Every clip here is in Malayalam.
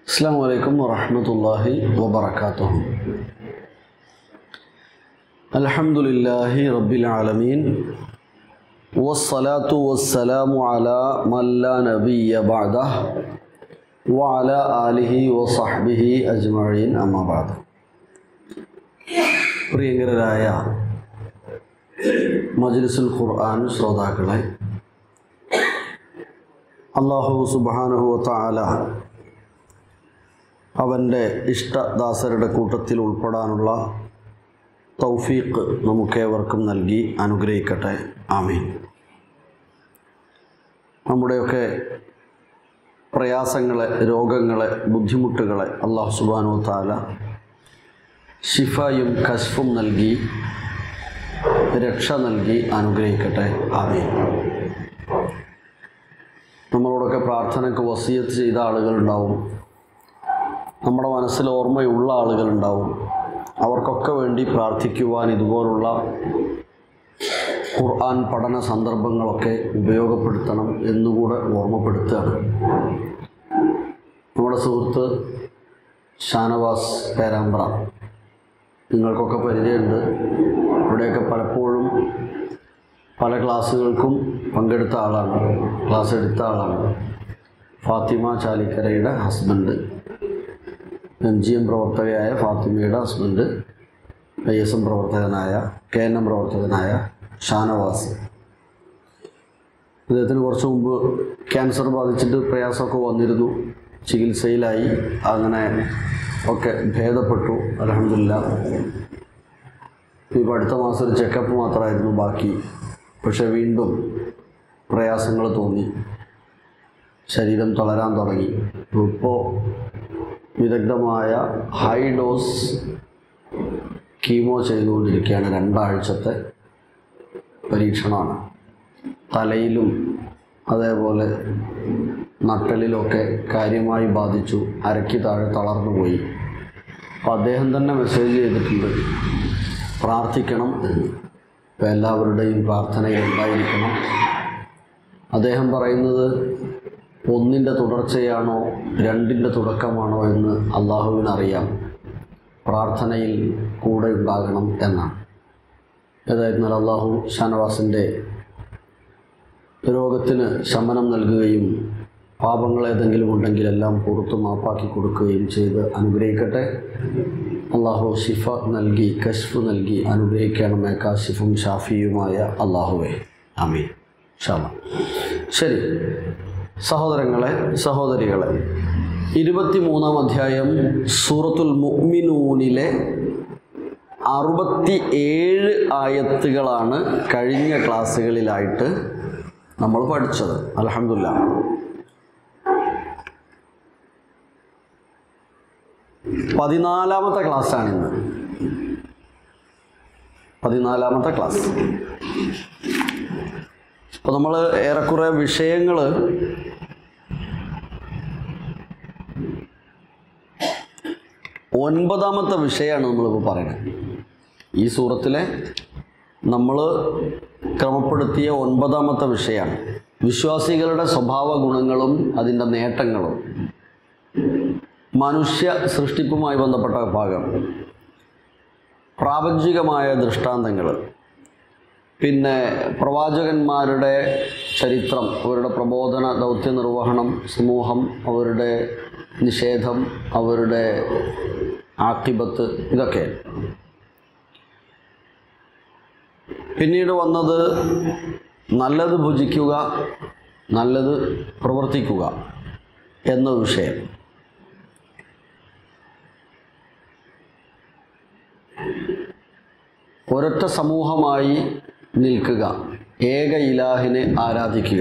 السلام عليكم ورحمة الله وبركاته الحمد لله رب العالمين والصلاة والسلام على من لا نبي بعده وعلى آله وصحبه أجمعين أما بعد പ്രിയങ്കരായ മജ്ലിസുൽ ഖുർആൻ ശ്രോതാക്കളെ അള്ളാഹു സുബാനുഹു താല അവൻ്റെ ഇഷ്ടദാസരുടെ കൂട്ടത്തിൽ ഉൾപ്പെടാനുള്ള തൗഫീഖ് നമുക്കേവർക്കും നൽകി അനുഗ്രഹിക്കട്ടെ ആമീൻ നമ്മുടെയൊക്കെ പ്രയാസങ്ങളെ രോഗങ്ങളെ ബുദ്ധിമുട്ടുകളെ അള്ളാഹു സുബാനു താല ഷിഫയും കശ്ഫും നൽകി രക്ഷ നൽകി അനുഗ്രഹിക്കട്ടെ ആമീൻ നമ്മളോടൊക്കെ പ്രാർത്ഥനയ്ക്ക് വസീയത്ത് ചെയ്ത ആളുകളുണ്ടാവും നമ്മുടെ മനസ്സിൽ ഓർമ്മയുള്ള ആളുകളുണ്ടാവും അവർക്കൊക്കെ വേണ്ടി പ്രാർത്ഥിക്കുവാൻ ഇതുപോലുള്ള ഖുർആൻ പഠന സന്ദർഭങ്ങളൊക്കെ ഉപയോഗപ്പെടുത്തണം എന്നുകൂടെ ഓർമ്മപ്പെടുത്തുകയാണ് നമ്മുടെ സുഹൃത്ത് ഷാനവാസ് പേരാമ്പ്ര നിങ്ങൾക്കൊക്കെ പരിചയമുണ്ട് ഇവിടെയൊക്കെ പലപ്പോഴും പല ക്ലാസ്സുകൾക്കും പങ്കെടുത്ത ആളാണ് ക്ലാസ് എടുത്ത ആളാണ് ഫാത്തിമ ചാലിക്കരയുടെ ഹസ്ബൻഡ് എം ജി എം പ്രവർത്തകയായ ഫാത്തിമയുടെ ഹസ്ബൻഡ് ഐ എസ് എം പ്രവർത്തകനായ കെ എൻ എം പ്രവർത്തകനായ ഷാനവാസ് അദ്ദേഹത്തിന് കുറച്ച് മുമ്പ് ക്യാൻസർ ബാധിച്ചിട്ട് പ്രയാസമൊക്കെ വന്നിരുന്നു ചികിത്സയിലായി അങ്ങനെ ഒക്കെ ഭേദപ്പെട്ടു അലഹമില്ല ഇപ്പോൾ അടുത്ത മാസം ഒരു ചെക്കപ്പ് മാത്രമായിരുന്നു ബാക്കി പക്ഷെ വീണ്ടും പ്രയാസങ്ങൾ തോന്നി ശരീരം തളരാൻ തുടങ്ങി ഇപ്പോൾ വിദഗ്ധമായ ഹൈ ഡോസ് കീമോ ചെയ്തുകൊണ്ടിരിക്കുകയാണ് രണ്ടാഴ്ചത്തെ പരീക്ഷണമാണ് തലയിലും അതേപോലെ നട്ടലിലൊക്കെ കാര്യമായി ബാധിച്ചു അരയ്ക്ക് താഴെ തളർന്നു പോയി അപ്പോൾ അദ്ദേഹം തന്നെ മെസ്സേജ് ചെയ്തിട്ടുണ്ട് പ്രാർത്ഥിക്കണം എന്ന് അപ്പോൾ എല്ലാവരുടെയും പ്രാർത്ഥനയിൽ ഉണ്ടായിരിക്കണം അദ്ദേഹം പറയുന്നത് ഒന്നിൻ്റെ തുടർച്ചയാണോ രണ്ടിൻ്റെ തുടക്കമാണോ എന്ന് അള്ളാഹുവിനറിയാം പ്രാർത്ഥനയിൽ കൂടെ ഉണ്ടാകണം എന്നാണ് ഏതായിരുന്നാൽ അള്ളാഹു ഷാനവാസിൻ്റെ രോഗത്തിന് ശമനം നൽകുകയും പാപങ്ങൾ ഏതെങ്കിലും ഉണ്ടെങ്കിൽ എല്ലാം പുറത്തു മാപ്പാക്കി കൊടുക്കുകയും ചെയ്ത് അനുഗ്രഹിക്കട്ടെ അള്ളാഹു ഷിഫ നൽകി കശ്ഫ് നൽകി അനുഗ്രഹിക്കണമേ കാശിഫും ഷാഫിയുമായ അള്ളാഹുവെ അമീൻ ഷാമ ശരി സഹോദരങ്ങളെ സഹോദരികളെ ഇരുപത്തി മൂന്നാം അധ്യായം സൂറത്തുൽ മുഅ്മിനൂനിലെ അറുപത്തി ഏഴ് ആയത്തുകളാണ് കഴിഞ്ഞ ക്ലാസ്സുകളിലായിട്ട് നമ്മൾ പഠിച്ചത് അലഹമില്ല പതിനാലാമത്തെ ക്ലാസ്സാണിന്ന് പതിനാലാമത്തെ ക്ലാസ് അപ്പോൾ നമ്മൾ ഏറെക്കുറെ വിഷയങ്ങൾ ഒൻപതാമത്തെ വിഷയമാണ് നമ്മളിപ്പോൾ പറയുന്നത് ഈ സൂറത്തിലെ നമ്മൾ ക്രമപ്പെടുത്തിയ ഒൻപതാമത്തെ വിഷയമാണ് വിശ്വാസികളുടെ സ്വഭാവ ഗുണങ്ങളും അതിൻ്റെ നേട്ടങ്ങളും മനുഷ്യ സൃഷ്ടിപ്പുമായി ബന്ധപ്പെട്ട ഭാഗം പ്രാപഞ്ചികമായ ദൃഷ്ടാന്തങ്ങൾ പിന്നെ പ്രവാചകന്മാരുടെ ചരിത്രം അവരുടെ പ്രബോധന ദൗത്യ നിർവഹണം സമൂഹം അവരുടെ നിഷേധം അവരുടെ ആക്കിബത്ത് ഇതൊക്കെ പിന്നീട് വന്നത് നല്ലത് ഭുജിക്കുക നല്ലത് പ്രവർത്തിക്കുക എന്ന വിഷയം ഒരൊറ്റ സമൂഹമായി നിൽക്കുക ഏക ഇലാഹിനെ ആരാധിക്കുക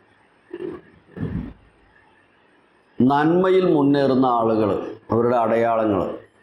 നന്മയിൽ മുന്നേറുന്ന ആളുകൾ അവരുടെ അടയാളങ്ങൾ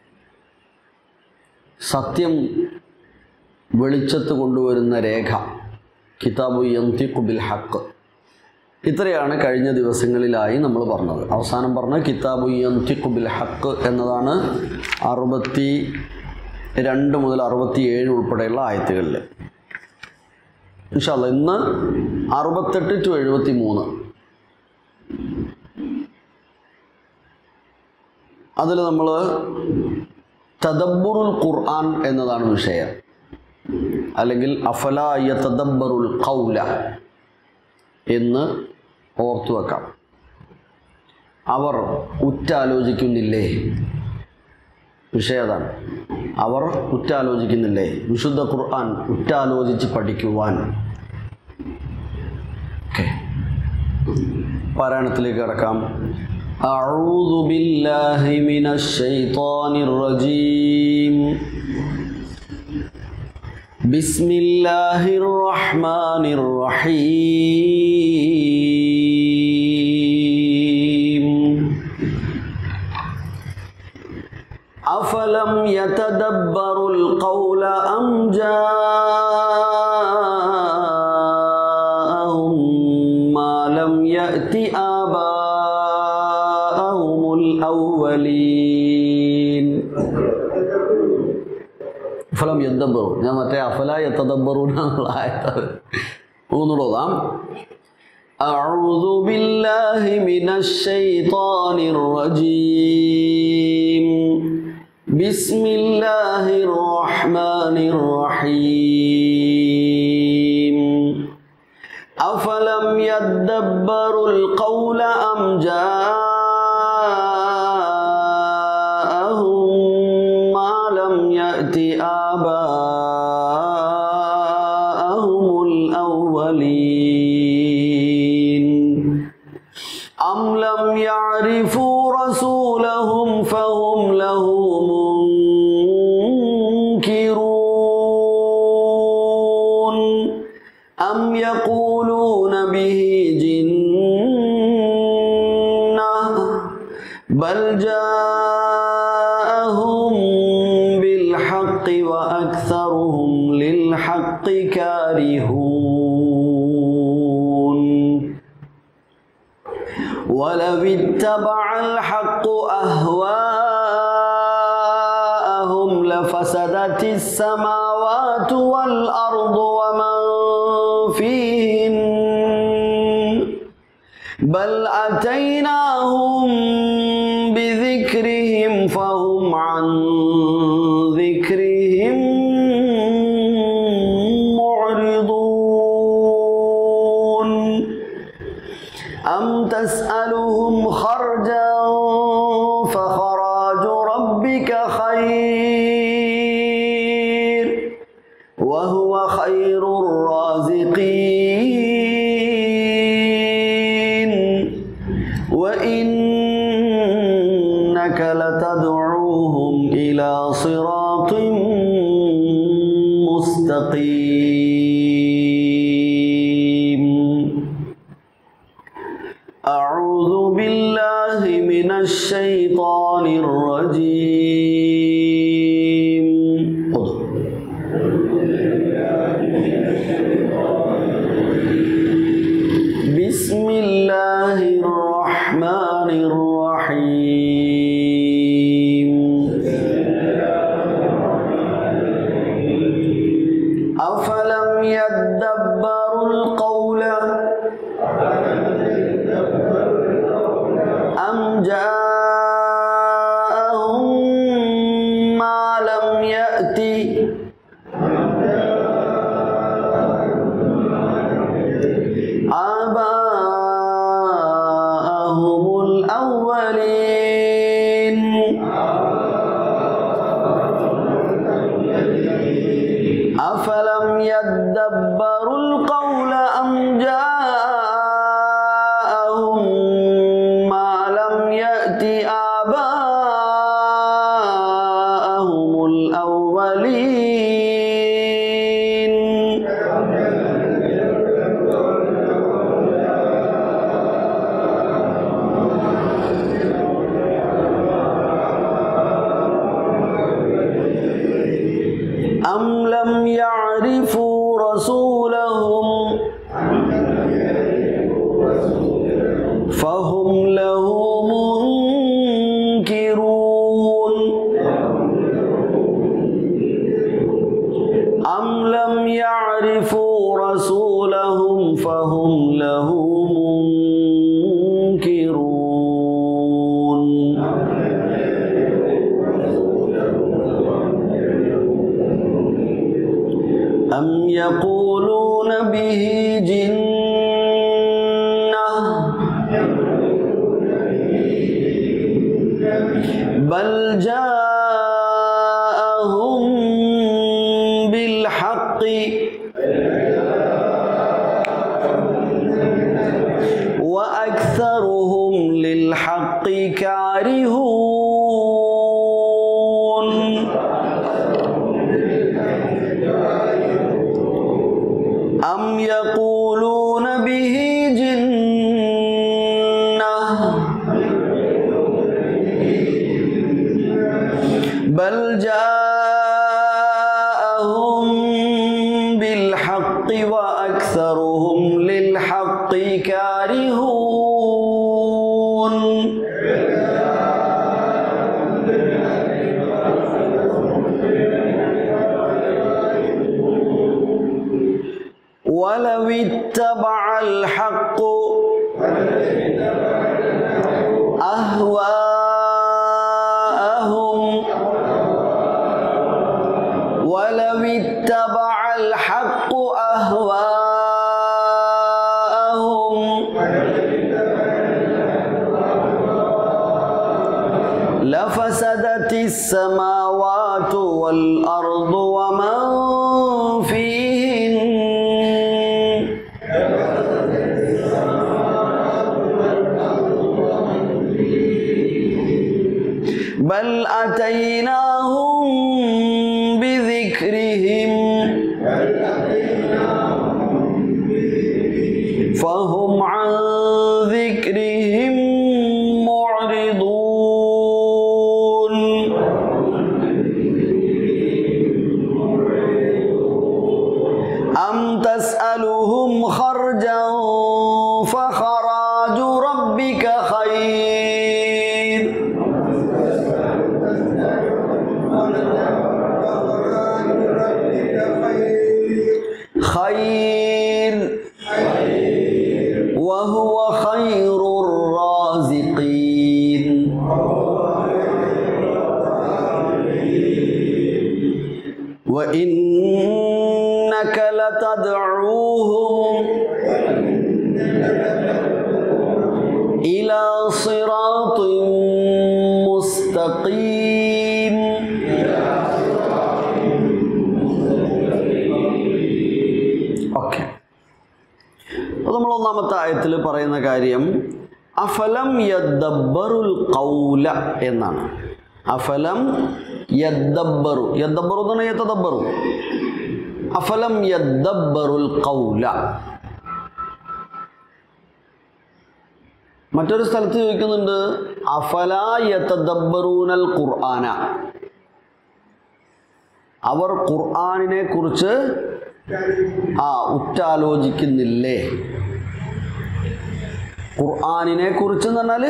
സത്യം വെളിച്ചത്ത് കൊണ്ടുവരുന്ന രേഖ കിതാബു യന്തിഖു ബിൽ ഹക്ക് ഇത്രയാണ് കഴിഞ്ഞ ദിവസങ്ങളിലായി നമ്മൾ പറഞ്ഞത് അവസാനം പറഞ്ഞ കിതാബു യന്തിഖു ബിൽ ഹക്ക് എന്നതാണ് അറുപത്തി രണ്ട് മുതൽ അറുപത്തി ഏഴ് ഉൾപ്പെടെയുള്ള ആയത്തുകളിൽ ഇൻഷാല്ല ഇന്ന് അറുപത്തെട്ട് ടു എഴുപത്തി മൂന്ന് അതിൽ നമ്മൾ തദബ്ബുറുൽ ഖുർആൻ എന്നതാണ് വിഷയം അല്ലെങ്കിൽ അഫല യതദബ്ബറുൽ ഖൗല എന്ന് ഓർത്തു വെക്കാം അവർ ഉറ്റാലോചിക്കുന്നില്ലേ വിഷയം അതാണ് അവർ ഉറ്റാലോചിക്കുന്നില്ലേ വിശുദ്ധ ഖുർആൻ ഉറ്റാലോചിച്ച് പഠിക്കുവാൻ ഓക്കെ പാരായണത്തിലേക്ക് കിടക്കാം أعوذ بالله من الشيطان الرجيم بسم الله الرحمن الرحيم أفلم يتدبروا القول أم جاءهم ما لم يأت آباءهم الأولين ഫലം യദ്ദബറു ഞാൻ മറ്റേ അഫല യത്തദബ്ബറു എന്നുള്ള ആയത് മൂന്നൂടെ ഓതാം أعوذ بالله من الشيطان الرجيم بسم الله الرحمن الرحيم أفلم يدبروا القول أم جاءهم ما لم يأت آباءهم الأولين أم لم يعرفوا رسولهم فهم له منكرون أم يقولون به جنة بل جاءهم بالحق وأكثرهم للحق كارهون ولو اتبع الحق أهواءهم لفسدت السماوات والأرض ومن فيهن بل أتيناهم بذكرهم فهم عن ذكرهم معرضون أم تسألهم خرجا فخراج ربك خير وهو خير الرازقين وإنك لتدعوهم إلى صراط مستقيم أعوذ بالله من الشيطان الرجيم خذ. بسم الله الرحمن الرحيم أفلم يدبروا القول أم جاءهم ما لم يأت آباءهم الأولين أفلم يدبروا القول أم جاءهم ما لم يأت آباءهم الأولين أم لم يعرفوا رسولهم فهم له منكرون أم يقولون به جنة بل جاءهم بالحق وأكثرهم للحق كارهون أم يقولون به جنة بل جاءهم بالحق وأكثرهم للحق كارهون ولو اتبع الحق أهواءهم ولو اتبع الحق أهواءهم لفسدت السماوات والأرض ومن فيهن بل أتيناهم بذكرهم فهم عن ذكرهم معرضون أم تسألهم خرجا فخراج ربك خير خير وهو خير الرازقين وإنك لتدعوهم إلى صراط مستقيم ഓക്കെ അപ്പോൾ നമ്മൾ ഒന്നാമത്തെ ആയത്തിൽ പറയുന്ന കാര്യം അഫലം യദ്ദബ്ബറുൽ കൗല എന്നാണ് അഫലം യദ്ദബ്ബറു യദ്ദബ്ബറു എന്ന് പറഞ്ഞാൽ യത്തദബ്ബറു അഫലം യദ്ദബ്ബറുൽ കൗല മറ്റൊരു സ്ഥലത്ത് ചോദിക്കുന്നുണ്ട് അഫല യത്തദബ്ബറൂനൽ ഖുർആന അവർ ഖുർആനിനെ കുറിച്ച് ആ ഉറ്റാലോചിക്കുന്നില്ലേ ഖുർആനിനെ കുറിച്ച് എന്ന് പറഞ്ഞാൽ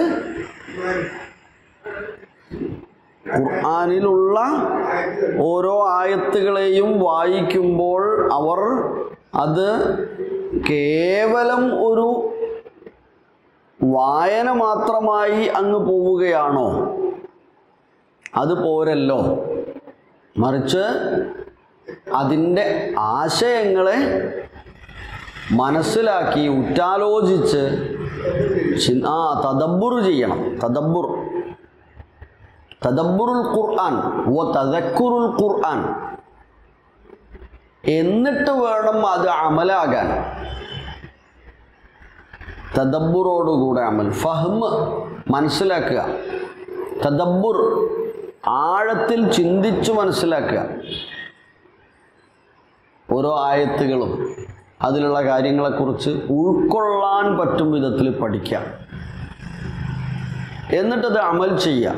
ഖുർആനിലുള്ള ഓരോ ആയത്തുകളെയും വായിക്കുമ്പോൾ അവർ അത് കേവലം ഒരു വായന മാത്രമായി അങ്ങ് പോവുകയാണോ അത് പോരല്ലോ മറിച്ച് അതിൻ്റെ ആശയങ്ങളെ മനസ്സിലാക്കി ഉറ്റാലോചിച്ച് ചിൻ- ആ തദബ്ബുർ ചെയ്യണം തദബ്ബുർ തദബ്ബുറുൽ ഖുർആൻ വ തദക്കുറുൽ ഖുർആൻ എന്നിട്ട് വേണം അത് അമലാകാൻ തദബ്ബുറോടുകൂടെ അമൽ ഫഹ്മ് മനസ്സിലാക്കുക തദബ്ബുർ ആഴത്തിൽ ചിന്തിച്ചു മനസ്സിലാക്കുക ഓരോ ആയത്തുകളും അതിലുള്ള കാര്യങ്ങളെക്കുറിച്ച് ഉൾക്കൊള്ളാൻ പറ്റും വിധത്തിൽ പഠിക്കാം എന്നിട്ടത് അമൽ ചെയ്യാം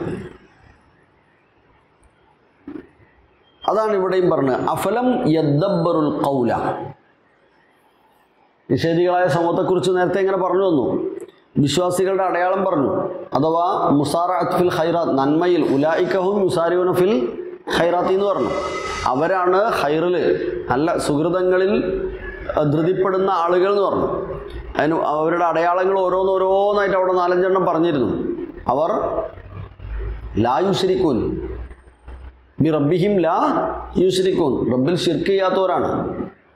അതാണ് ഇവിടെയും പറഞ്ഞത് അഫലം യദ്ദബ്ബറുൽ കൗല നിഷേധികളായ സമൂഹത്തെക്കുറിച്ച് നേരത്തെ ഇങ്ങനെ പറഞ്ഞു വന്നു വിശ്വാസികളുടെ അടയാളം പറഞ്ഞു അഥവാ മുസാറഅത്ത് ഫിൽ ഖൈറാത്ത് നന്മയിൽ ഉലായിക്കഹും യുസാരിയുന ഫിൽ ഖൈറാത്തി എന്ന് പറഞ്ഞു അവരാണ് ഖൈറിൽ നല്ല സുഹൃതങ്ങളിൽ അഹ്, ധൃതിപ്പെടുന്ന ആളുകൾ എന്ന് പറഞ്ഞു അതിന് അവരുടെ അടയാളങ്ങൾ ഓരോന്നോരോന്നായിട്ട് അവിടെ നാലഞ്ചെണ്ണം പറഞ്ഞിരുന്നു അവർ ലാ യുശ്രിക്കൂൻ ബി റബ്ബിഹിം ലാ യുശ്രിക്കൂൻ റബ്ബിൽ ഷിർക്ക് ചെയ്യാത്തവരാണ്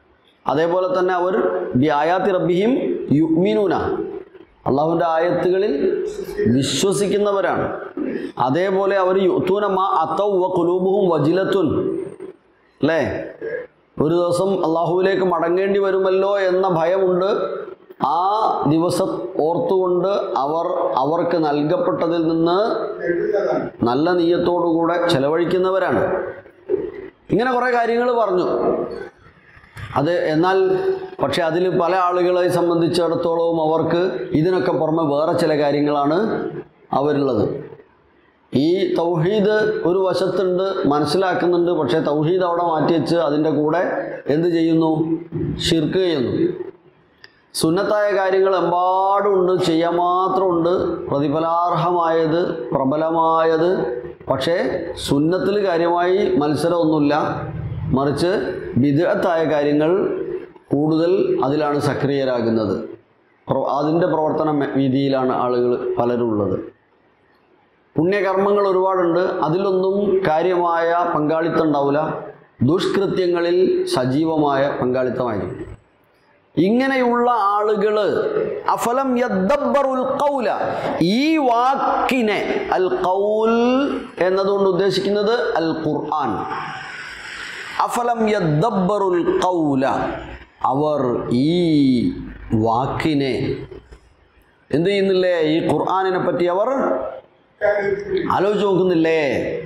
അതേപോലെ തന്നെ അവർ ബി ആയാത്തി റബ്ബിഹിം യുഗ്മിനൂന അള്ളാഹുവിൻ്റെ ആയത്തുകളിൽ വിശ്വസിക്കുന്നവരാണ് അതേപോലെ അവർ യുത്തൂന മാ അത്തൗ വ കുലൂബുഹും വജിലത്തുൻ അല്ലേ ഒരു ദിവസം അള്ളാഹുവിലേക്ക് മടങ്ങേണ്ടി വരുമല്ലോ എന്ന ഭയമുണ്ട് ആ ദിവസം ഓർത്തുകൊണ്ട് അവർ അവർക്ക് നൽകപ്പെട്ടതിൽ നിന്ന് നല്ല നീയത്തോടുകൂടെ ചെലവഴിക്കുന്നവരാണ് ഇങ്ങനെ കുറേ കാര്യങ്ങൾ പറഞ്ഞു അത് എന്നാൽ പക്ഷെ അതിൽ പല ആളുകളെ സംബന്ധിച്ചിടത്തോളവും അവർക്ക് ഇതിനൊക്കെ പുറമെ വേറെ ചില കാര്യങ്ങളാണ് അവരുള്ളത് ഈ തൗഹീദ് ഒരു വശത്തുണ്ട് മനസ്സിലാക്കുന്നുണ്ട് പക്ഷേ തൗഹീദ് അവിടെ മാറ്റിവെച്ച് അതിൻ്റെ കൂടെ എന്ത് ചെയ്യുന്നു ഷിർക്ക് ചെയ്യുന്നു സുന്നത്തായ കാര്യങ്ങൾ എമ്പാടുണ്ട് ചെയ്യാൻ മാത്രമുണ്ട് പ്രതിഫലാർഹമായത് പ്രബലമായത് പക്ഷേ സുന്നത്തിൽ കാര്യമായി മത്സരമൊന്നുമില്ല മറിച്ച് വിദഗ്ധായ കാര്യങ്ങൾ കൂടുതൽ അതിലാണ് സക്രിയരാകുന്നത് പ്ര- അതിൻ്റെ പ്രവർത്തന മെ- രീതിയിലാണ് ആളുകൾ പലരും ഉള്ളത് പുണ്യകർമ്മങ്ങൾ ഒരുപാടുണ്ട് അതിലൊന്നും കാര്യമായ പങ്കാളിത്തം ഉണ്ടാവില്ല ദുഷ്കൃത്യങ്ങളിൽ സജീവമായ പങ്കാളിത്തമായിരിക്കും ഇങ്ങനെയുള്ള ആളുകൾ അഫലം യദ്ദബ്ബറുൽ ഖൗല ഈ വാക്കിനെ അൽ ഖൗൽ എന്നതുകൊണ്ട് ഉദ്ദേശിക്കുന്നത് അൽ ഖുർആൻ അഫലം യദ്ദബ്ബറുൽ ഖൗല അവർ ഈ വാക്കിനെ എന്ത് ചെയ്യുന്നില്ലേ ഈ ഖുർആനിനെ പറ്റി അവർ ആലോചിച്ച് നോക്കുന്നില്ലേ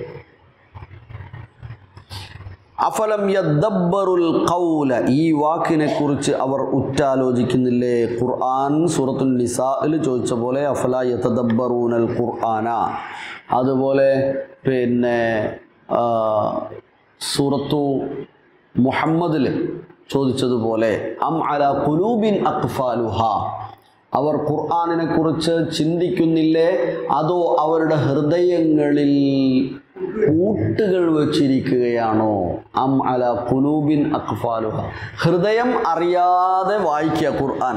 അഫലം യദ്ദബ്ബറുൽ ഖൗല ഈ വാക്കിനെ കുറിച്ച് അവർ ഉറ്റാലോചിക്കുന്നില്ലേ ഖുർആൻ സൂറത്തുൽ നിസായിൽ ചോദിച്ച പോലെ അഫല യതദബ്ബറൂനൽ ഖുർആന അതുപോലെ പിന്നെ ആ, സൂറത്തു മുഹമ്മദിൽ ചോദിച്ചതുപോലെ അം അല കുലൂബിൻ അക്ഫാലുഹ അവർ ഖുർആാനിനെ കുറിച്ച് ചിന്തിക്കുന്നില്ലേ അതോ അവരുടെ ഹൃദയങ്ങളിൽ കൂട്ടുകൾ വച്ചിരിക്കുകയാണോ അം അല കുലൂബിൻ അക്ഫാലുഹ ഹൃദയം അറിയാതെ വായിക്കുക ഖുർആൻ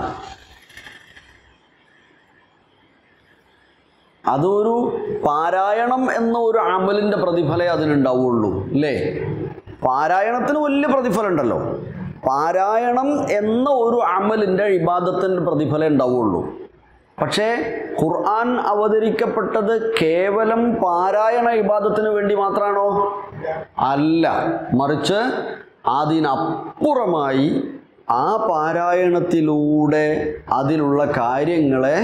അതൊരു പാരായണം എന്ന ഒരു അമലിൻ്റെ പ്രതിഫലേ അതിനുണ്ടാവുള്ളൂ അല്ലേ പാരായണത്തിന് വലിയ പ്രതിഫലം ഉണ്ടല്ലോ പാരായണം എന്ന ഒരു അമലിൻ്റെ ഇബാദത്തിൻ്റെ പ്രതിഫലം ഉണ്ടാവുള്ളൂ പക്ഷേ ഖുർആൻ അവതരിക്കപ്പെട്ടത് കേവലം പാരായണ ഇബാദത്തിന് വേണ്ടി മാത്രമാണോ അല്ല മറിച്ച് അതിനപ്പുറമായി ആ പാരായണത്തിലൂടെ അതിലുള്ള കാര്യങ്ങളെ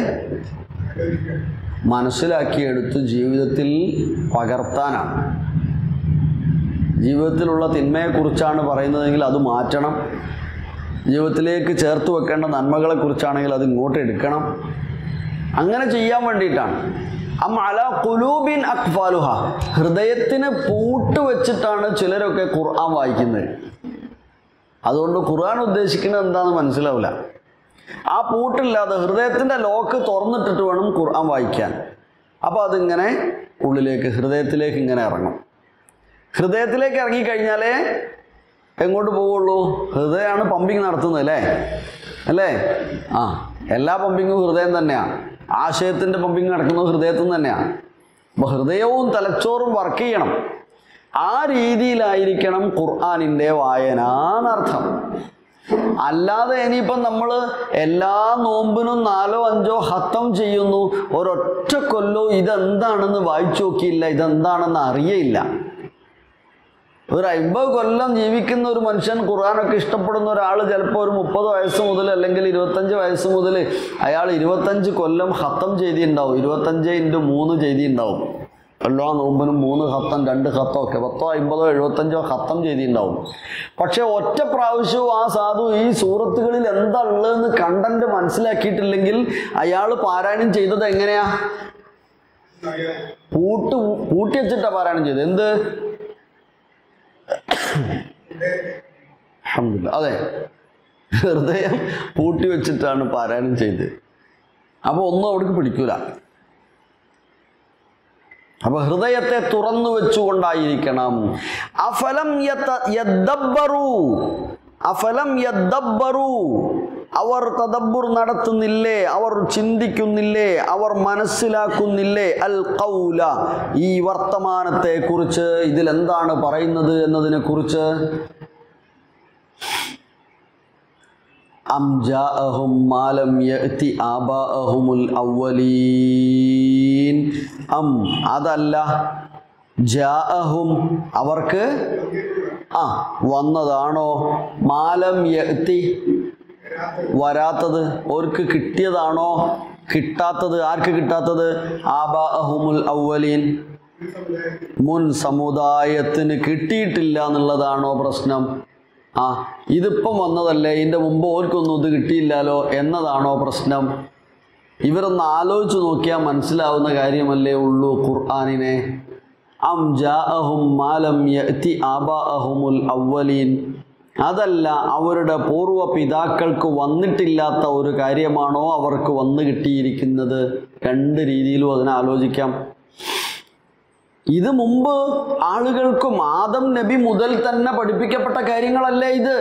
മനസ്സിലാക്കിയെടുത്ത് ജീവിതത്തിൽ പകർത്താനാണ് ജീവിതത്തിലുള്ള തിന്മയെക്കുറിച്ചാണ് പറയുന്നതെങ്കിൽ അത് മാറ്റണം ജീവിതത്തിലേക്ക് ചേർത്ത് വെക്കേണ്ട നന്മകളെക്കുറിച്ചാണെങ്കിൽ അത് ഇങ്ങോട്ട് എടുക്കണം അങ്ങനെ ചെയ്യാൻ വേണ്ടിയിട്ടാണ് അം അല കുലൂബിൻ അക്ഫാലുഹ ഹൃദയത്തിന് പൂട്ട് വെച്ചിട്ടാണ് ചിലരൊക്കെ ഖുർആൻ വായിക്കുന്നത് അതുകൊണ്ട് ഖുർആൻ ഉദ്ദേശിക്കുന്നത് എന്താണെന്ന് മനസ്സിലാവില്ല ആ പൂട്ടില്ലാതെ ഹൃദയത്തിൻ്റെ ലോക്ക് തുറന്നിട്ടിട്ട് വേണം ഖുർആൻ വായിക്കാൻ അപ്പോൾ അതിങ്ങനെ ഉള്ളിലേക്ക് ഹൃദയത്തിലേക്ക് ഇങ്ങനെ ഇറങ്ങും ഹൃദയത്തിലേക്ക് ഇറങ്ങിക്കഴിഞ്ഞാലേ എങ്ങോട്ട് പോവുള്ളൂ ഹൃദയമാണ് പമ്പിങ് നടത്തുന്നത് അല്ലേ അല്ലേ ആ എല്ലാ പമ്പിങ്ങും ഹൃദയം തന്നെയാണ് ആശയത്തിൻ്റെ പമ്പിങ് നടക്കുന്നത് ഹൃദയത്തിൽ നിന്ന് തന്നെയാണ് അപ്പോൾ ഹൃദയവും തലച്ചോറും വർക്ക് ചെയ്യണം ആ രീതിയിലായിരിക്കണം ഖുർആാനിൻ്റെ വായന എന്നർത്ഥം അല്ലാതെ ഇനിയിപ്പം നമ്മൾ എല്ലാ നോമ്പിനും നാലോ അഞ്ചോ ഹത്തം ചെയ്യുന്നു ഒരൊറ്റ കൊല്ലോ ഇതെന്താണെന്ന് വായിച്ചു നോക്കിയില്ല ഇതെന്താണെന്ന് അറിയയില്ല ഒരു അമ്പത് കൊല്ലം ജീവിക്കുന്ന ഒരു മനുഷ്യൻ ഖുർആാനൊക്കെ ഇഷ്ടപ്പെടുന്ന ഒരാൾ ചിലപ്പോൾ ഒരു മുപ്പത് വയസ്സ് മുതൽ അല്ലെങ്കിൽ ഇരുപത്തഞ്ച് വയസ്സ് മുതൽ അയാൾ ഇരുപത്തഞ്ച് കൊല്ലം ഹത്തം ചെയ്തിട്ടുണ്ടാവും ഇരുപത്തഞ്ച് ഇൻറ്റു മൂന്ന് ചെയ്തിട്ടുണ്ടാവും എല്ലാ നോമ്പിനും മൂന്ന് ഹത്തം രണ്ട് ഹത്തം ഒക്കെ പത്തോ അമ്പതോ എഴുപത്തഞ്ചോ ഹത്തം ചെയ്തിട്ടുണ്ടാവും പക്ഷെ ഒറ്റ പ്രാവശ്യവും ആ സാധു ഈ സൂറത്തുകളിൽ എന്താ ഉള്ളതെന്ന് കണ്ടന്റ് മനസ്സിലാക്കിയിട്ടില്ലെങ്കിൽ അയാൾ പാരായണം ചെയ്തത് എങ്ങനെയാ പൂട്ട് പൂട്ടി വെച്ചിട്ടാ പാരായണം ചെയ്തത് എന്ത് അൽഹംദുലില്ലാ. അതെ ഹൃദയം പൂട്ടി വെച്ചിട്ടാണ് പാരായണം ചെയ്തത് അപ്പോൾ ഒന്നും അവിടേക്ക് പിടിക്കൂല അപ്പൊ ഹൃദയത്തെ തുറന്നു വെച്ചുകൊണ്ടായിരിക്കണം അഫലം യത്ത- യദ്ദബ്ബറു അഫലം യദ്ദബ്ബറു അവർ തദബ്ബുർ നടത്തുന്നില്ലേ അവർ ചിന്തിക്കുന്നില്ലേ അവർ മനസ്സിലാക്കുന്നില്ലേ അൽ ഖൗല ഈ വർത്തമാനത്തെ കുറിച്ച് ഇതിൽ എന്താണ് പറയുന്നത് എന്നതിനെ കുറിച്ച് അം ജാഅഹും മാലം യഅതി ആബാഅഹുമുൽ അവ്വലീൻ അം അതല്ല ജാഅഹും അവർക്ക് ആ വന്നതാണോ മാലം യഅതി വരാത്തത് അവർക്ക് കിട്ടിയതാണോ കിട്ടാത്തത് ആർക്ക് കിട്ടാത്തത് ആബാഅഹുമുൽ അവ്വലീൻ മുൻ സമുദായത്തിന് കിട്ടിയിട്ടില്ല എന്നുള്ളതാണോ പ്രശ്നം ആ ഇതിപ്പം വന്നതല്ലേ ഇതിൻ്റെ മുമ്പ് ഓർക്കൊന്നും ഇത് കിട്ടിയില്ലല്ലോ എന്നതാണോ പ്രശ്നം ഇവരൊന്ന് ആലോചിച്ച് നോക്കിയാൽ മനസ്സിലാവുന്ന കാര്യമല്ലേ ഉള്ളൂ ഖുർആാനിനെ അം ജാഅഹും മാലം യഅതി ആബാഅഹുമുൽ അവ്വലീൻ അതല്ല അവരുടെ പൂർവ്വ പിതാക്കൾക്ക് വന്നിട്ടില്ലാത്ത ഒരു കാര്യമാണോ അവർക്ക് വന്നു കിട്ടിയിരിക്കുന്നത് രണ്ട് രീതിയിലും അതിനെ ആലോചിക്കാം ഇത് മുമ്പ് ആളുകൾക്കും ആദം നബി മുതൽ തന്നെ പഠിപ്പിക്കപ്പെട്ട കാര്യങ്ങളല്ലേ ഇത്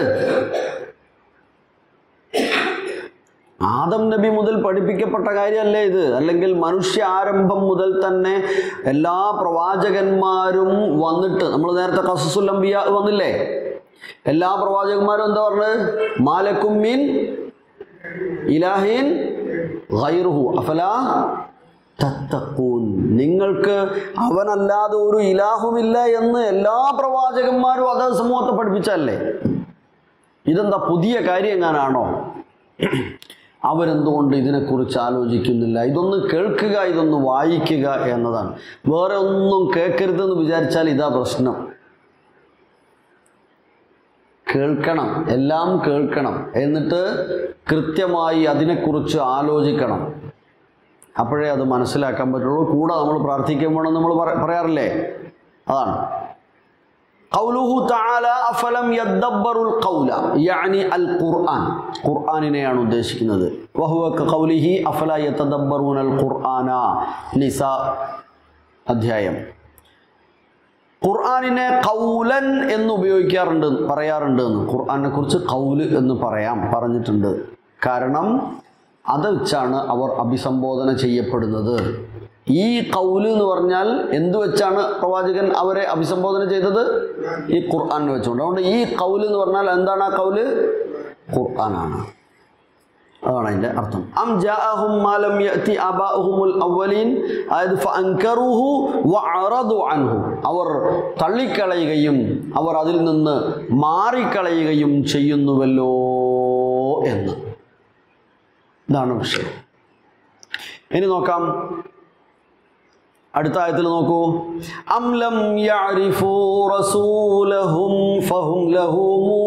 ആദം നബി മുതൽ പഠിപ്പിക്കപ്പെട്ട കാര്യമല്ലേ ഇത് അല്ലെങ്കിൽ മനുഷ്യ ആരംഭം മുതൽ തന്നെ എല്ലാ പ്രവാചകന്മാരും വന്നിട്ട് നമ്മൾ നേരത്തെ കസസുൽ അംബിയ വന്നില്ലേ എല്ലാ പ്രവാചകന്മാരും എന്താ പറഞ്ഞത് മാലക്കും മീൻ ഇലാഹീൻ ഗൈറുഹു അഫലാ തത്തക്കൂൻ നിങ്ങൾക്ക് അവനല്ലാതെ ഒരു ഇലാഹുമില്ല എന്ന് എല്ലാ പ്രവാചകന്മാരും അതേ സമൂഹത്തെ പഠിപ്പിച്ചല്ലേ ഇതെന്താ പുതിയ കാര്യം എങ്ങാനാണോ അവരെന്തുകൊണ്ട് ഇതിനെക്കുറിച്ച് ആലോചിക്കുന്നില്ല ഇതൊന്ന് കേൾക്കുക ഇതൊന്ന് വായിക്കുക എന്നതാണ് വേറെ ഒന്നും കേൾക്കരുതെന്ന് വിചാരിച്ചാൽ ഇതാ പ്രശ്നം കേൾക്കണം എല്ലാം കേൾക്കണം എന്നിട്ട് കൃത്യമായി അതിനെക്കുറിച്ച് ആലോചിക്കണം അപ്പോഴേ അത് മനസ്സിലാക്കാൻ പറ്റുള്ളൂ കൂടെ നമ്മൾ പ്രാർത്ഥിക്കാൻ വേണം നമ്മൾ പറ- പറയാറില്ലേ അതാണ് قوله تعالى أفلم يدبروا القول يعني القرآن ഖുർആനിനെയാണ് ഉദ്ദേശിക്കുന്നത് وهو كقوله أفلا يتدبرون القرآن നിസാ അധ്യായം ഖുർആനിനെ കൗലൻ എന്ന് ഉപയോഗിക്കാറുണ്ട് പറയാറുണ്ട് എന്ന് ഖുർആനെ കുറിച്ച് കൗല് എന്ന് പറയാം പറഞ്ഞിട്ടുണ്ട് കാരണം അത് വെച്ചാണ് അവർ അഭിസംബോധന ചെയ്യപ്പെടുന്നത് ഈ കൗല് എന്ന് പറഞ്ഞാൽ എന്ത് വെച്ചാണ് പ്രവാചകൻ അവരെ അഭിസംബോധന ചെയ്തത് ഈ ഖുർആൻ വെച്ചുകൊണ്ട് അതുകൊണ്ട് ഈ കൗല് എന്ന് പറഞ്ഞാൽ എന്താണ് ആ കൗല് ഖുർആനാണ് അതാണ് അതിൻ്റെ അർത്ഥം അം ജാഅഹും മാലം യഅതി ആബാഉഹുമുൽ അവ്വലീൻ അതായത് ഫഅൻകറുഹു വഅറദു അൻഹു അവർ തള്ളിക്കളയുകയും അവർ അതിൽ നിന്ന് മാറിക്കളയുകയും ചെയ്യുന്നുവല്ലോ എന്ന് ഇതാണ് വിഷയം ഇനി നോക്കാം അടുത്ത ആയത്തിൽ നോക്കൂ അംലം യഅരിഫു റസൂലഹും ഫഹും ലഹു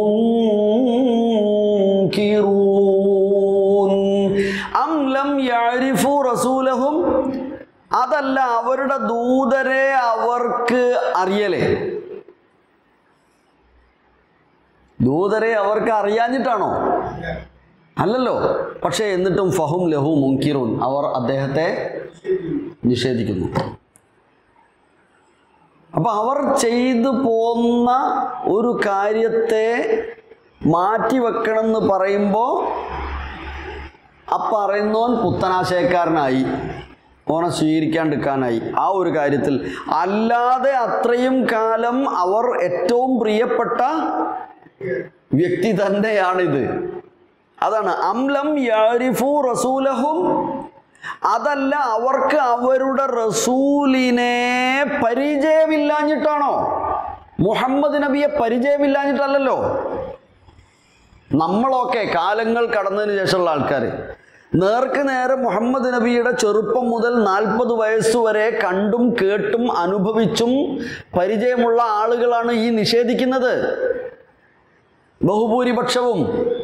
മുൻകിറൂൻ അംലം യഅരിഫു റസൂലഹും അതല്ല അവരുടെ ദൂതരെ അവർക്ക് അറിയലേ ദൂതരെ അവർക്ക് അറിയാഞ്ഞിട്ടാണോ അല്ലല്ലോ പക്ഷേ എന്നിട്ടും ഫഹും ലഹു മുൻകിറൂൻ അവർ അദ്ദേഹത്തെ നിഷേധിക്കുന്നു അപ്പൊ അവർ ചെയ്തു പോന്ന ഒരു കാര്യത്തെ മാറ്റി വെക്കണം എന്ന് പറയുമ്പോൾ ആ പറയുന്നവൻ പുത്തനാശയക്കാരനായി ഓനെ സ്വീകരിക്കാണ്ടിരിക്കാനായി ആ ഒരു കാര്യത്തിൽ അല്ലാതെ അത്രയും കാലം അവർ ഏറ്റവും പ്രിയപ്പെട്ട വ്യക്തി തന്നെയാണിത് അതാണ് അംലം യാരിഫു റസൂലഹും അതല്ല അവർക്ക് അവരുടെ റസൂലിനെ പരിചയമില്ലാഞ്ഞിട്ടാണോ മുഹമ്മദ് നബിയെ പരിചയമില്ലാഞ്ഞിട്ടല്ലല്ലോ നമ്മളൊക്കെ കാലങ്ങൾ കടന്നതിന് ശേഷമുള്ള ആൾക്കാർ നേർക്ക് നേരെ മുഹമ്മദ് നബിയുടെ ചെറുപ്പം മുതൽ നാൽപ്പത് വയസ്സ് വരെ കണ്ടും കേട്ടും അനുഭവിച്ചും പരിചയമുള്ള ആളുകളാണ് ഈ നിഷേധിക്കുന്നത് ബഹുഭൂരിപക്ഷവും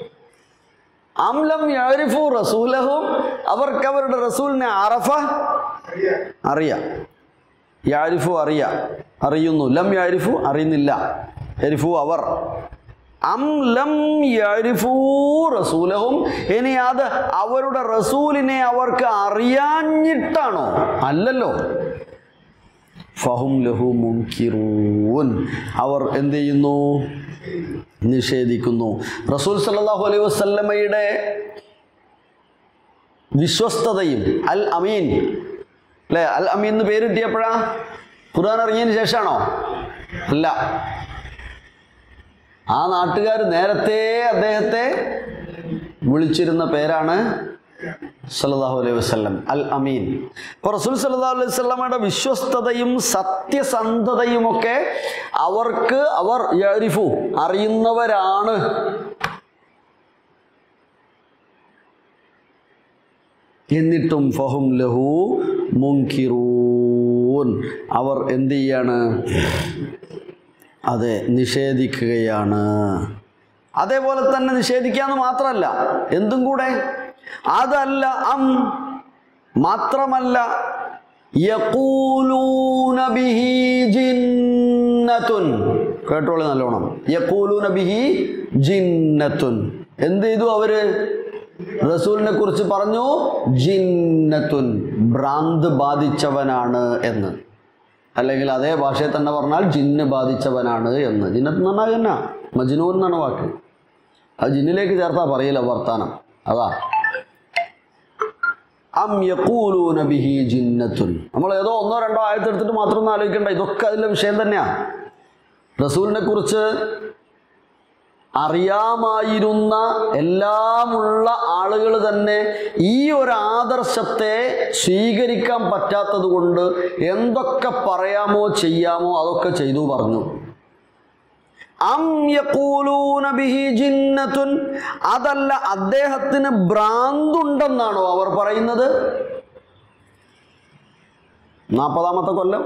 അംലം യാരിഫു റസൂലഹും അവർക്ക് അവരുടെ റസൂലിനെ അറഫ അറിയാം യാരിഫു അറിയാം അറിയുന്നു ലം യാരിഫു അറിയുന്നില്ല യരിഫു അവർ അം ലം യരിഫൂ റസൂലഹും ഇനി അത് അവരുടെ റസൂലിനെ അവർക്ക് അറിയാഞ്ഞിട്ടാണോ അല്ലല്ലോ ഫഹും ലഹു മുൻകിറൂൻ അവർ എന്ത് ചെയ്യുന്നു നിഷേധിക്കുന്നു റസൂൽ സല്ലല്ലാഹു അലൈഹി വസല്ലമയുടെ വിശ്വസ്തതയും അൽ അമീൻ അല്ലേ അൽ അമീൻ എന്ന് പേര് കിട്ടിയപ്പോഴാ ഖുർആൻ ഇറങ്ങിയതിന് ശേഷമാണോ അല്ല ആ നാട്ടുകാർ നേരത്തെ അദ്ദേഹത്തെ വിളിച്ചിരുന്ന പേരാണ് സല്ലല്ലാഹു അലൈഹി വസല്ലം അൽ അമീൻ അപ്പോൾ റസൂൽ സല്ലല്ലാഹു അലൈഹി വസല്ലമയുടെ വിശ്വസ്തതയും സത്യസന്ധതയും ഒക്കെ അവർക്ക് അവർ യരിഫു അറിയുന്നവരാണ് എന്നിട്ടും ഫഹും ലഹു മുൻകിറൂൻ അവർ എന്ത് ചെയ്യാണ് അതെ നിഷേധിക്കുകയാണ് അതേപോലെ തന്നെ നിഷേധിക്കാന്ന് മാത്രമല്ല എന്തും കൂടെ അതല്ല അം മാത്രമല്ല യഖൂലൂന ബിഹി ജിന്നത്തുൻ കേട്ടോളി നല്ലോണം യഖൂലൂന ബിഹി ജിന്നത്തുൻ എന്ത് ചെയ്തു അവര് റസൂലിനെ കുറിച്ച് പറഞ്ഞു ജിന്നത്തുൻ ഭ്രാന്ത് ബാധിച്ചവനാണ് എന്ന് അല്ലെങ്കിൽ അതേ ഭാഷയിൽ തന്നെ പറഞ്ഞാൽ ജിന്ന് ബാധിച്ചവനാണ് എന്ന് ജിന്നത്ത് എന്ന് പറഞ്ഞാൽ തന്നെ മജ്നൂൻ എന്നാണ് വാക്ക് അത് ജിന്നിലേക്ക് ചേർത്താ പറയില്ല വർത്താനം അതാ അം യഖൂലൂന ബിഹി ജിന്നത്തുൻ നമ്മൾ ഏതോ ഒന്നോ രണ്ടോ ആയത്തെടുത്തിട്ട് മാത്രം ഒന്നും ആലോചിക്കണ്ട ഇതൊക്കെ അതിലെ വിഷയം തന്നെയാണ് റസൂലിനെ കുറിച്ച് അറിയാമായിരുന്ന എല്ലാമുള്ള ആളുകൾ തന്നെ ഈ ഒരു ആദർശത്തെ സ്വീകരിക്കാൻ പറ്റാത്തത് കൊണ്ട് എന്തൊക്കെ പറയാമോ ചെയ്യാമോ അതൊക്കെ ചെയ്തു പറഞ്ഞു അം യഖൂലൂന ബിഹി ജിന്നത്തുൻ അതല്ല അദ്ദേഹത്തിന് ഭ്രാന്തുണ്ടെന്നാണോ അവർ പറയുന്നത് നാൽപ്പതാമത്തെ കൊല്ലം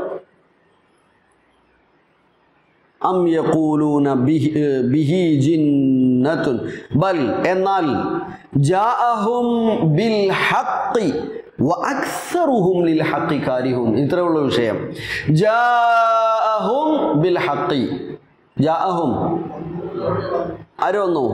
അം യഖൂലൂന ബിഹി ബിഹി ജിന്നത്തുൻ ബൽ എന്നാൽ ജാഅഹും ബിൽ ഹഖ് വഅക്സറുഹും ലിൽ ഹഖ് കാരിഹുൻ ഇത്രയുള്ള വിഷയം ജാഅഹും ബിൽ ഹഖ് ജാഅഹും ആര് വന്നു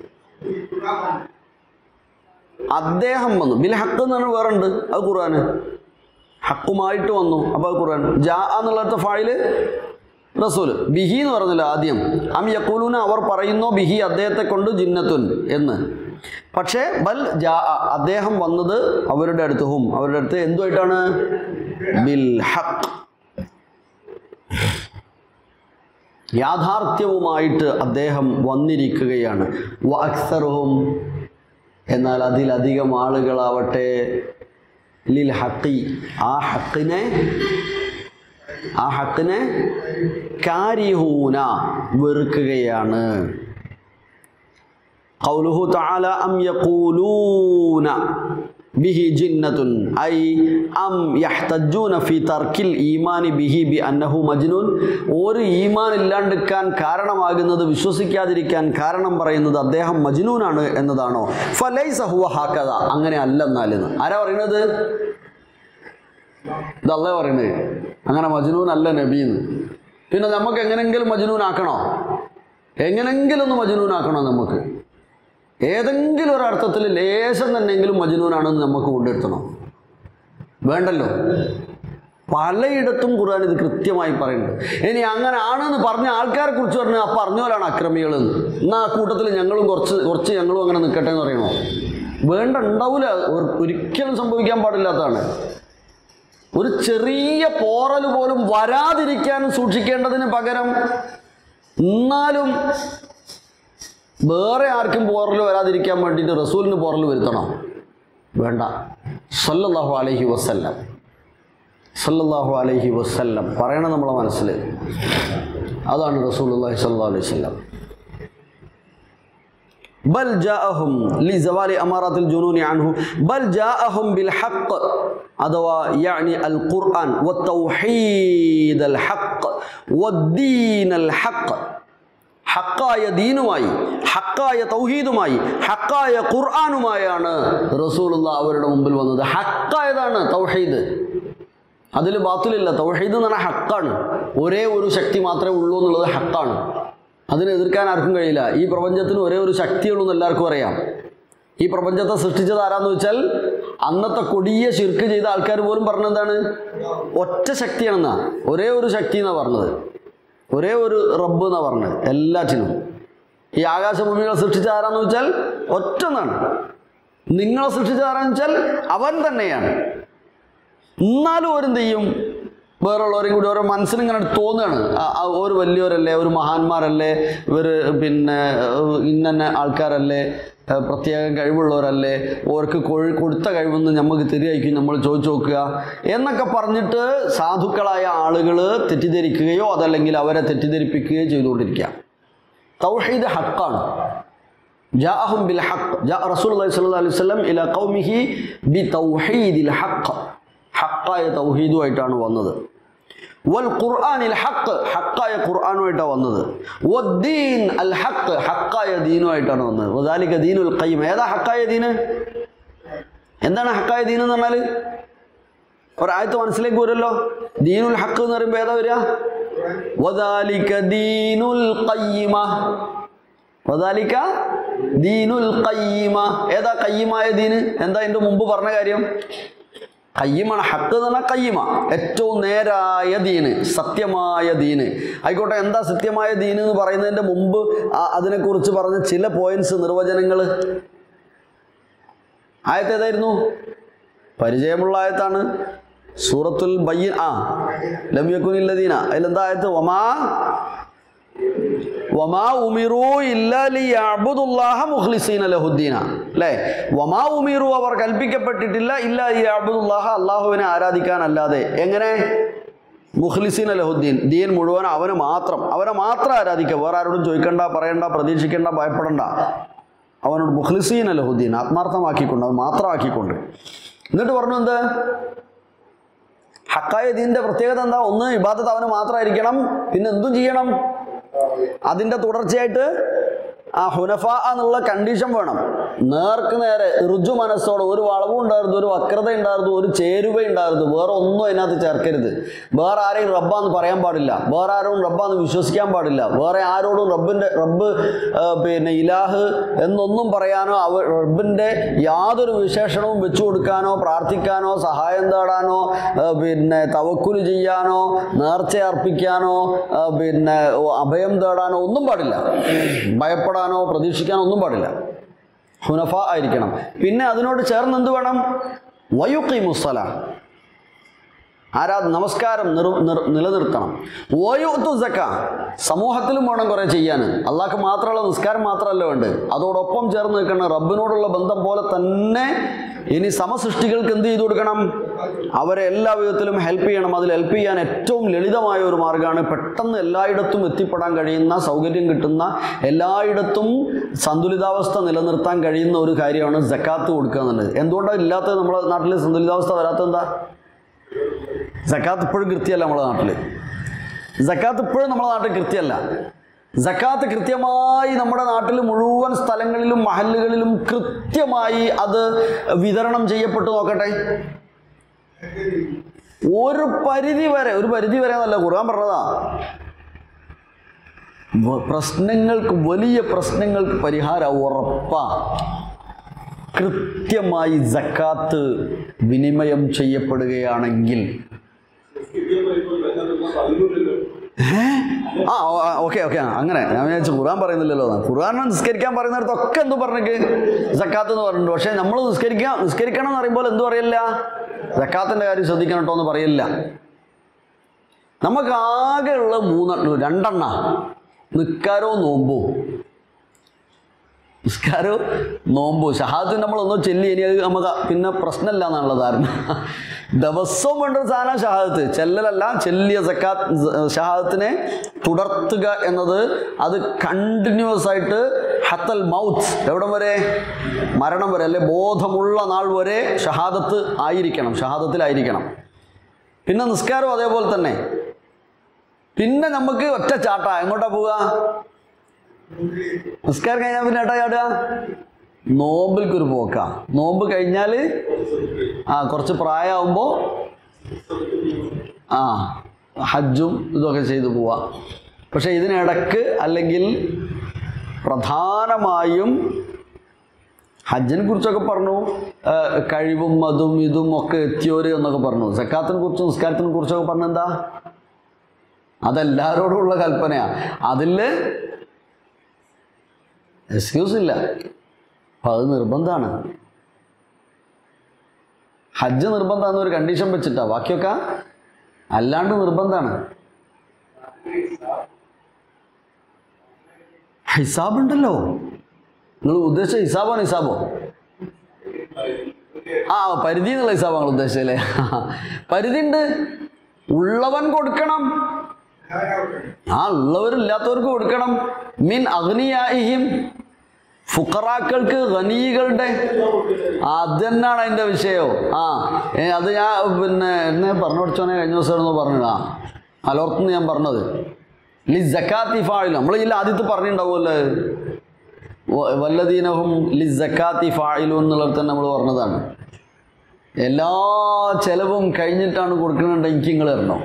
അദ്ദേഹം വന്നു ബിൽ ഹക്ക് എന്ന് പറഞ്ഞാൽ വേറെ ഉണ്ട് അത് ഖുർആന് ഹക്കുമായിട്ട് വന്നു അപ്പോൾ അത് ഖുർആൻ ജാ എന്നുള്ളത്തെ ഫായില് റസൂൽ ബിഹി എന്ന് പറഞ്ഞല്ലോ ആദ്യം അം യക്കൂലൂന അവർ പറയുന്നു ബിഹി അദ്ദേഹത്തെ കൊണ്ട് ജിന്നത്തുൻ എന്ന് പക്ഷേ ബൽ ജാ അദ്ദേഹം വന്നത് അവരുടെ അടുത്ത് ഹും അവരുടെ അടുത്ത് എന്തുമായിട്ടാണ് ബിൽ ഹക്ക് യാഥാർത്ഥ്യവുമായിട്ട് അദ്ദേഹം വന്നിരിക്കുകയാണ് വ അക്സറുഹും എന്നാൽ അതിലധികം ആളുകളാവട്ടെ ലിൽ ഹക്കി ആ ഹക്കിനെ ആ ഹക്കിനെ കാരിഹൂന വെറുക്കുകയാണ് قوله تعالى أم يقولون به جنة أي أم يحتجون في ترك الإيمان به بأنه مجنون ഒരു ഈമാൻ ഇല്ലാണ്ടിരിക്കാൻ കാരണമാകുന്നത് വിശ്വസിക്കാതിരിക്കാൻ കാരണം പറയുന്നത് അദ്ദേഹം മജ്നൂനാണ് എന്നതാണോ ഫലൈസ ഹുവ ഹാക്കത അങ്ങനെ അല്ലെന്നാലെന്ന് ആരാ പറയുന്നത് ഇതല്ലേ പറയുന്നത് അങ്ങനെ മജ്നൂൻ അല്ല നബീന്ന് പിന്നെ നമുക്ക് എങ്ങനെങ്കിലും മജ്നൂൻ ആക്കണോ എങ്ങനെങ്കിലും ഒന്ന് മജ്നൂൻ ആക്കണോ നമുക്ക് ഏതെങ്കിലും ഒരു അർത്ഥത്തിൽ ലേശം തന്നെങ്കിലും മജ്നൂനാണെന്ന് നമുക്ക് കൊണ്ടെടുത്തണം വേണ്ടല്ലോ പലയിടത്തും ഖുർആൻ ഇത് കൃത്യമായി പറയുന്നുണ്ട് ഇനി അങ്ങനെ ആണെന്ന് പറഞ്ഞ ആൾക്കാരെ കുറിച്ച് പറഞ്ഞാൽ ആ പറഞ്ഞവരാണ് അക്രമികൾ എന്ന് എന്നാൽ ആ കൂട്ടത്തിൽ ഞങ്ങളും കുറച്ച് കുറച്ച് ഞങ്ങളും അങ്ങനെ നിൽക്കട്ടെ എന്ന് പറയണോ വേണ്ട ഉണ്ടാവില്ല ഒർ- ഒരിക്കലും സംഭവിക്കാൻ പാടില്ലാത്തതാണ് ഒരു ചെറിയ പോറൽ പോലും വരാതിരിക്കാൻ സൂക്ഷിക്കേണ്ടതിന് പകരം എന്നാലും വേറെ ആർക്കും പോറൽ വരാതിരിക്കാൻ വേണ്ടിയിട്ട് റസൂലിന് പോറൽ വരുത്തണം വേണ്ട സല്ലല്ലാഹു അലൈഹി വസല്ലം സല്ലല്ലാഹു അലൈഹി വസല്ലം പറയണം നമ്മളെ മനസ്സിൽ അതാണ് റസൂലുള്ളാഹി സ്വല്ലല്ലാഹു അലൈഹി വസല്ലം بل جاءهم لزوال أمارات الجنون عنه بل جاءهم بالحق അഥവാ يعني القرآن والتوحيد الحق والدين الحق ഹക്കായ ദീനുമായി ഹക്കായ തൗഹീദുമായി ഹക്കായ ഖുർആാനുമായാണ് റസൂലുള്ള അവരുടെ മുമ്പിൽ വന്നത് ഹക്കായതാണ് തൗഹീദ് അതിൽ ബാത്തിലില്ല തൗഹീദ് എന്ന് പറഞ്ഞാൽ ഹക്കാണ് ഒരേ ഒരു ശക്തി മാത്രമേ ഉള്ളൂ എന്നുള്ളത് ഹക്കാണ് അതിനെ എതിർക്കാൻ ആർക്കും കഴിയില്ല ഈ പ്രപഞ്ചത്തിന് ഒരേ ഒരു ശക്തിയുള്ളൂ എന്ന് എല്ലാവർക്കും അറിയാം ഈ പ്രപഞ്ചത്തെ സൃഷ്ടിച്ചത് ആരാന്ന് വെച്ചാൽ അന്നത്തെ കൊടിയ ശിർക്ക് ചെയ്ത ആൾക്കാർ പോലും പറഞ്ഞെന്താണ് ഒറ്റ ശക്തിയാണെന്നാ ഒരേ ഒരു ശക്തി എന്നാണ് പറഞ്ഞത് ഒരേ ഒരു റബ്ബ് എന്നാണ് പറഞ്ഞത് എല്ലാറ്റിനും ഈ ആകാശഭൂമികളെ സൃഷ്ടിച്ച ആരാന്ന് വെച്ചാൽ ഒറ്റ എന്നാണ് നിങ്ങളെ സൃഷ്ടിച്ച ആരാന്ന് വെച്ചാൽ അവൻ തന്നെയാണ് എന്നാലും ഓരെന്ത് ചെയ്യും വേറുള്ളവരും കൂടി ഓരോ മനസ്സിനിങ്ങനെ തോന്നുകയാണ് ആ- ആ ഒരു വലിയവരല്ലേ ഒരു മഹാന്മാരല്ലേ ഇവർ പിന്നെ ഏഹ്, ഇന്ന ആൾക്കാരല്ലേ ഏഹ്, പ്രത്യേകം കഴിവുള്ളവരല്ലേ ഓർക്ക് കൊഴു കൊടുത്ത കഴിവൊന്ന് നമുക്ക് തിരികെയായിരിക്കും നമ്മൾ ചോദിച്ചു നോക്കുക എന്നൊക്കെ പറഞ്ഞിട്ട് സാധുക്കളായ ആളുകൾ തെറ്റിദ്ധരിക്കുകയോ അതല്ലെങ്കിൽ അവരെ തെറ്റിദ്ധരിപ്പിക്കുകയോ ചെയ്തുകൊണ്ടിരിക്കുക തൗഹീദ് ഹക്കാണ് ജാഅഹും ബിൽ ഹഖ് ജാ റസൂലുള്ളാഹി സ്വല്ലല്ലാഹു അലൈഹി വസല്ലം ഇലാ ഖൗമിഹി ബി തൗഹീദിൽ ഹഖ് ഹക്കായ തൗഹീദുമായിട്ടാണ് വന്നത് വൽ ഖുർആനിൽ ഹഖ് ഹക്കായ ഖുർആനുമായിട്ടാണ് വന്നത് വദ്ദീൻ അൽ ഹഖ് ഹക്കായ ദീനുമായിട്ടാണ് വന്നത് വദാലിക ദീനുൽ ഖയ്യിം ഏതാ ഹക്കായ ദീന് എന്താണ് ഹക്കായ ദീൻ എന്ന് പറഞ്ഞാൽ ഒരായത്ത് മനസ്സിലേക്ക് വരുമല്ലോ ദീനുൽ ഹക്ക് എന്ന് പറയുമ്പോൾ ഏതാ വരിക വദാലിക ദീനുൽ ഖയ്യിമ വദാലിക ദീനുൽ ഖയ്യിമ ഏതാ കയ്യമായ ദീന് എന്താ എൻ്റെ മുമ്പ് പറഞ്ഞ കാര്യം കയ്യമാണ് ഹക്ക് എന്ന് പറഞ്ഞാൽ കയ്യമ ഏറ്റവും നേരായ ദീന് സത്യമായ ദീന് ആയിക്കോട്ടെ എന്താ സത്യമായ ദീന് എന്ന് പറയുന്നതിൻ്റെ മുമ്പ് ആ- അതിനെക്കുറിച്ച് പറഞ്ഞ ചില പോയിന്റ്സ് നിർവചനങ്ങൾ ആയത്ത് ഏതായിരുന്നു പരിചയമുള്ള ആയത്താണ് സൂറത്തുൽ ബയ്യ ആ ലമ്യക്കുനില്ലദീന അതിലെന്താ ആയത്ത് വമാ വമാ ഉമിറു ഇല്ലാ ലിയഅബ്ദുല്ലാഹ മുഖ്ലിസീന ലഹുദ്ദീന അല്ലേ വമാ ഉമിറു അവർ കൽപ്പിക്കപ്പെട്ടിട്ടില്ല ഇല്ലാ ലിയഅബ്ദുല്ലാഹ അല്ലാഹുവിനെ ആരാധിക്കാനല്ലാതെ എങ്ങനെ മുഖ്ലിസീന ലഹുദ്ദീൻ ദീൻ മുഴുവൻ അവന് മാത്രം അവനെ മാത്രം ആരാധിക്കുക വേറെ ആരോടും ചോദിക്കണ്ട പറയണ്ട പ്രതീക്ഷിക്കേണ്ട ഭയപ്പെടണ്ട അവനോട് മുഖ്ലിസീന ലഹുദ്ദീൻ ആത്മാർത്ഥമാക്കിക്കൊണ്ട് അവൻ മാത്രമാക്കിക്കൊണ്ട് എന്നിട്ട് പറഞ്ഞു എന്ത് ഹക്കായ ദീനിന്റെ പ്രത്യേകത എന്താ ഒന്ന് ഇബാദത്ത് അവന് മാത്രമായിരിക്കണം പിന്നെ എന്തും ചെയ്യണം അതിന്റെ തുടർച്ചയായിട്ട് ആ ഹുനഫ എന്നുള്ള കണ്ടീഷൻ വേണം നേർക്ക് നേരെ ഋജു മനസ്സോടെ ഒരു വളവും ഉണ്ടായിരുന്നു ഒരു വക്രത ഉണ്ടായിരുന്നു ഒരു ചേരുവ ഉണ്ടായിരുന്നു വേറെ ഒന്നും അതിനകത്ത് ചേർക്കരുത് വേറെ ആരെയും റബ്ബാന്ന് പറയാൻ പാടില്ല വേറെ ആരോടും റബ്ബാന്ന് വിശ്വസിക്കാൻ പാടില്ല വേറെ ആരോടും റബ്ബിന്റെ റബ്ബ് ആ, പിന്നെ ഇലാഹ് എന്നൊന്നും പറയാനോ അവ റബ്ബിന്റെ യാതൊരു വിശേഷണവും വെച്ചു കൊടുക്കാനോ പ്രാർത്ഥിക്കാനോ സഹായം തേടാനോ ആ, പിന്നെ തവക്കുല് ചെയ്യാനോ നേർച്ച അർപ്പിക്കാനോ ആ, പിന്നെ ഓ, അഭയം തേടാനോ ഒന്നും പാടില്ല ഭയപ്പെടാനോ പ്രതീക്ഷിക്കാനോ ഒന്നും പാടില്ല ഹുനഫ ആയിരിക്കണം പിന്നെ അതിനോട് ചേർന്ന് എന്ത് വേണം വയുക്കി മുസ്സല ആരാ നമസ്കാരം നിർ നിർ- നിലനിർത്തണം ഓയോത്തു സക്ക സമൂഹത്തിലും വേണം കുറെ ചെയ്യാൻ അള്ളാഹ്ക്ക് മാത്രമുള്ള നിസ്കാരം മാത്രമല്ല വേണ്ടത് അതോടൊപ്പം ചേർന്ന് നിൽക്കണം റബ്ബിനോടുള്ള ബന്ധം പോലെ തന്നെ ഇനി സമസൃഷ്ടികൾക്ക് എന്ത് ചെയ്തു കൊടുക്കണം അവരെ എല്ലാ വിധത്തിലും ഹെൽപ്പ് ചെയ്യണം അതിൽ ഹെൽപ്പ് ചെയ്യാൻ ഏറ്റവും ലളിതമായ ഒരു മാർഗ്ഗമാണ് പെട്ടെന്ന് എല്ലായിടത്തും എത്തിപ്പെടാൻ കഴിയുന്ന സൗകര്യം കിട്ടുന്ന എല്ലായിടത്തും സന്തുലിതാവസ്ഥ നിലനിർത്താൻ കഴിയുന്ന ഒരു കാര്യമാണ് ജക്കാത്ത് കൊടുക്കുക എന്നുള്ളത് എന്തുകൊണ്ടാണ് ഇല്ലാത്തത് നമ്മുടെ നാട്ടിൽ സന്തുലിതാവസ്ഥ വരാത്തത് എന്താ സക്കാത്ത് ഇപ്പോഴും കൃത്യമല്ല നമ്മുടെ നാട്ടിൽ സക്കാത്ത് ഇപ്പോഴും നമ്മുടെ നാട്ടിൽ കൃത്യമല്ല സക്കാത്ത് കൃത്യമായി നമ്മുടെ നാട്ടിൽ മുഴുവൻ സ്ഥലങ്ങളിലും മഹല്ലുകളിലും കൃത്യമായി അത് വിതരണം ചെയ്യപ്പെട്ടു നോക്കട്ടെ ഒരു പരിധി വരെ ഒരു പരിധി വരെ എന്നല്ല ഖുർആൻ പറഞ്ഞതാ വ- പ്രശ്നങ്ങൾക്ക് വലിയ പ്രശ്നങ്ങൾക്ക് പരിഹാരം ഉറപ്പാ കൃത്യമായി ജക്കാത്ത് വിനിമയം ചെയ്യപ്പെടുകയാണെങ്കിൽ ഏ? ആ ഓക്കെ ഓക്കെ അങ്ങനെ ഞാൻ വിചാരിച്ചു ഖുർആൻ പറയുന്നില്ലല്ലോ എന്ന്. ഖുർആൻ നിസ്കരിക്കാൻ പറയുന്നിടത്തൊക്കെ എന്ത് പറഞ്ഞേക്ക് ജക്കാത്ത് എന്ന് പറഞ്ഞിട്ടുണ്ട് പക്ഷേ നമ്മൾ നിസ്കരിക്കാൻ നിസ്കരിക്കണം എന്ന് പറയുമ്പോൾ എന്ത് പറയില്ല ജക്കാത്തിൻ്റെ കാര്യം ശ്രദ്ധിക്കണം കേട്ടോ എന്ന് പറയില്ല നമുക്ക് ആകെയുള്ള മൂന്നെണ്ണ രണ്ടെണ്ണ നിക്കാരോ നോമ്പോ നിസ്കാരവും നോമ്പും ഷഹാദത്തിന് നമ്മളൊന്നും ചെല്ലി ഇനി അത് നമുക്ക് പിന്നെ പ്രശ്നമില്ല എന്നുള്ള ധാരണ ദിവസവും വേണ്ട ഒരു സാധനം ഷഹാദത്ത് ചെല്ലലല്ല ചെല്ലിയ സക്കാത്ത് ഷഹാദത്തിനെ തുടർത്തുക എന്നത് അത് കണ്ടിന്യൂസ് ആയിട്ട് ഹത്തൽ മൗത്ത് എവിടം വരെ മരണം വരെ അല്ലെ ബോധമുള്ള നാൾ വരെ ഷഹാദത്ത് ആയിരിക്കണം ഷഹാദത്തിലായിരിക്കണം പിന്നെ നിസ്കാരം അതേപോലെ തന്നെ പിന്നെ നമുക്ക് ഒറ്റ ചാട്ട എങ്ങോട്ടാ പോവുക നിസ്കാരം കഴിഞ്ഞാൽ പിന്നെ ഏട്ടാ ചാടുക നോമ്പിൽക്കൊരു പോക്കാ നോമ്പ് കഴിഞ്ഞാൽ ആ കുറച്ച് പ്രായമാകുമ്പോൾ ആ ഹജ്ജും ഇതൊക്കെ ചെയ്തു പോവാ പക്ഷേ ഇതിനിടക്ക് അല്ലെങ്കിൽ പ്രധാനമായും ഹജ്ജിനെ കുറിച്ചൊക്കെ പറഞ്ഞു ആ, കഴിവും അതും ഇതും ഒക്കെ എത്തിയോര് എന്നൊക്കെ പറഞ്ഞു സക്കാത്തിനെ കുറിച്ചും നിസ്കാരത്തിനെ കുറിച്ചൊക്കെ പറഞ്ഞെന്താ അതെല്ലാവരോടുമുള്ള കൽപ്പനയാണ് അതിൽ എക്സ്ക്യൂസ് ഇല്ല അപ്പം അത് നിർബന്ധമാണ് ഹജ്ജ് നിർബന്ധമാണെന്ന് ഒരു കണ്ടീഷൻ വെച്ചിട്ടാ ബാക്കിയൊക്കെ അല്ലാണ്ട് നിർബന്ധമാണ് ഹിസാബ് ഉണ്ടല്ലോ നിങ്ങൾ ഉദ്ദേശിച്ച ഹിസാബോ നിസാബോ ആ പരിധി എന്നുള്ള ഹിസാബ് നിങ്ങൾ ഉദ്ദേശിച്ചല്ലേ പരിധി ഉണ്ട് ഉള്ളവൻ കൊടുക്കണം ആ ഉള്ളവരില്ലാത്തവർക്ക് കൊടുക്കണം മീൻ അഗ്നിയായിഹിം ഫുക്കറാക്കൾക്ക് ഖനീകളുടെ അത് തന്നെയാണ് അതിൻ്റെ വിഷയം ആ ഏ, അത് ഞാൻ പിന്നെ എന്നെ പറഞ്ഞു പഠിച്ചോനെ കഴിഞ്ഞ ദിവസം ഒന്ന് പറഞ്ഞതാ അലോർത്തുനിന്ന് ഞാൻ പറഞ്ഞത് ലി ജക്കാത്തി ഫായിലും നമ്മൾ ഇതിൽ ആദ്യത്തെ പറഞ്ഞിട്ടുണ്ടാവുമല്ലോ വ- വല്ലദീനഹും ലി ജക്കാത്തി ഫായിലു എന്നുള്ളത് തന്നെ നമ്മൾ പറഞ്ഞതാണ് എല്ലാ ചെലവും കഴിഞ്ഞിട്ടാണ് കൊടുക്കുന്നുണ്ട് എനിക്ക് നിങ്ങൾ തരണോ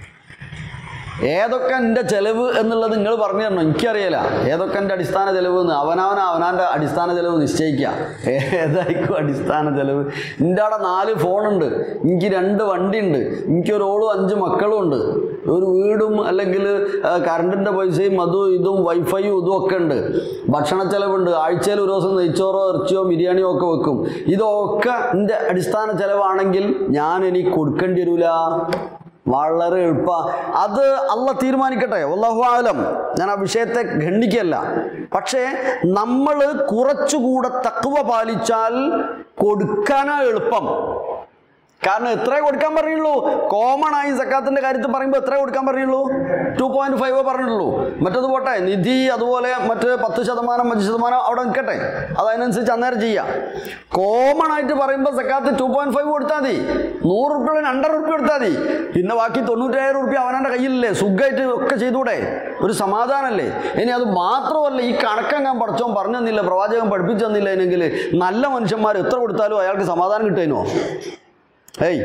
ഏതൊക്കെ എൻ്റെ ചെലവ് എന്നുള്ളത് നിങ്ങൾ പറഞ്ഞു തരണം എനിക്കറിയില്ല ഏതൊക്കെ എൻ്റെ അടിസ്ഥാന ചെലവ് എന്ന് അവനവൻ അവനാൻ്റെ അടിസ്ഥാന ചെലവ് നിശ്ചയിക്കുക ഏതായിരിക്കും അടിസ്ഥാന ചെലവ് എൻ്റെ അവിടെ നാല് ഫോണുണ്ട് എനിക്ക് രണ്ട് വണ്ടിയുണ്ട് എനിക്കൊരു ഓളും അഞ്ച് മക്കളും ഉണ്ട് ഒരു വീടും അല്ലെങ്കിൽ കറണ്ടിൻ്റെ പൈസയും അതും ഇതും വൈഫൈയും ഇതും ഒക്കെ ഉണ്ട് ഭക്ഷണ ചെലവുണ്ട് ആഴ്ചയിൽ ഒരു ദിവസം നെയ്ച്ചോറോ ഇറച്ചിയോ ബിരിയാണിയോ ഒക്കെ വെക്കും ഇതൊക്കെ എൻ്റെ അടിസ്ഥാന ചെലവാണെങ്കിൽ ഞാൻ എനിക്ക് കൊടുക്കേണ്ടി വരില്ല വളരെ എളുപ്പ അത് അല്ല തീരുമാനിക്കട്ടെ അള്ളാഹു ആലം ഞാൻ ആ വിഷയത്തെ ഖണ്ഡിക്കല്ല പക്ഷേ നമ്മൾ കുറച്ചുകൂടെ തക്കുവ പാലിച്ചാൽ കൊടുക്കാനാ എളുപ്പം കാരണം എത്ര കൊടുക്കാൻ പറയുള്ളൂ കോമൺ ആയി സക്കാത്തിന്റെ കാര്യത്തിൽ പറയുമ്പോൾ എത്ര കൊടുക്കാൻ പറയുള്ളൂ ടു പോയിന്റ് ഫൈവ് പറഞ്ഞിട്ടുള്ളൂ മറ്റത് പോട്ടെ നിധി അതുപോലെ മറ്റ് പത്ത് ശതമാനം അഞ്ച് ശതമാനം അവിടെ നിൽക്കട്ടെ അതതിനനുസരിച്ച് അന്നേരം ചെയ്യാം കോമൺ ആയിട്ട് പറയുമ്പോൾ സക്കാത്ത് ടു പോയിന്റ് ഫൈവ് കൊടുത്താൽ മതി നൂറ് റുപ്യ രണ്ടര റുപ്യ കൊടുത്താൽ മതി പിന്നെ ബാക്കി തൊണ്ണൂറ്റായിരം റുപ്യ അവനവൻ്റെ കയ്യിലല്ലേ സുഖമായിട്ട് ഒക്കെ ചെയ്തുകൂടെ ഒരു സമാധാനമല്ലേ ഇനി അത് മാത്രമല്ല ഈ കണക്കങ്ങാൻ പഠിച്ചോൻ പറഞ്ഞു തന്നില്ല പ്രവാചകൻ പഠിപ്പിച്ചു തന്നില്ല എന്നെങ്കിൽ നല്ല മനുഷ്യന്മാർ എത്ര കൊടുത്താലും അയാൾക്ക് സമാധാനം കിട്ടുന്നോ ഏയ്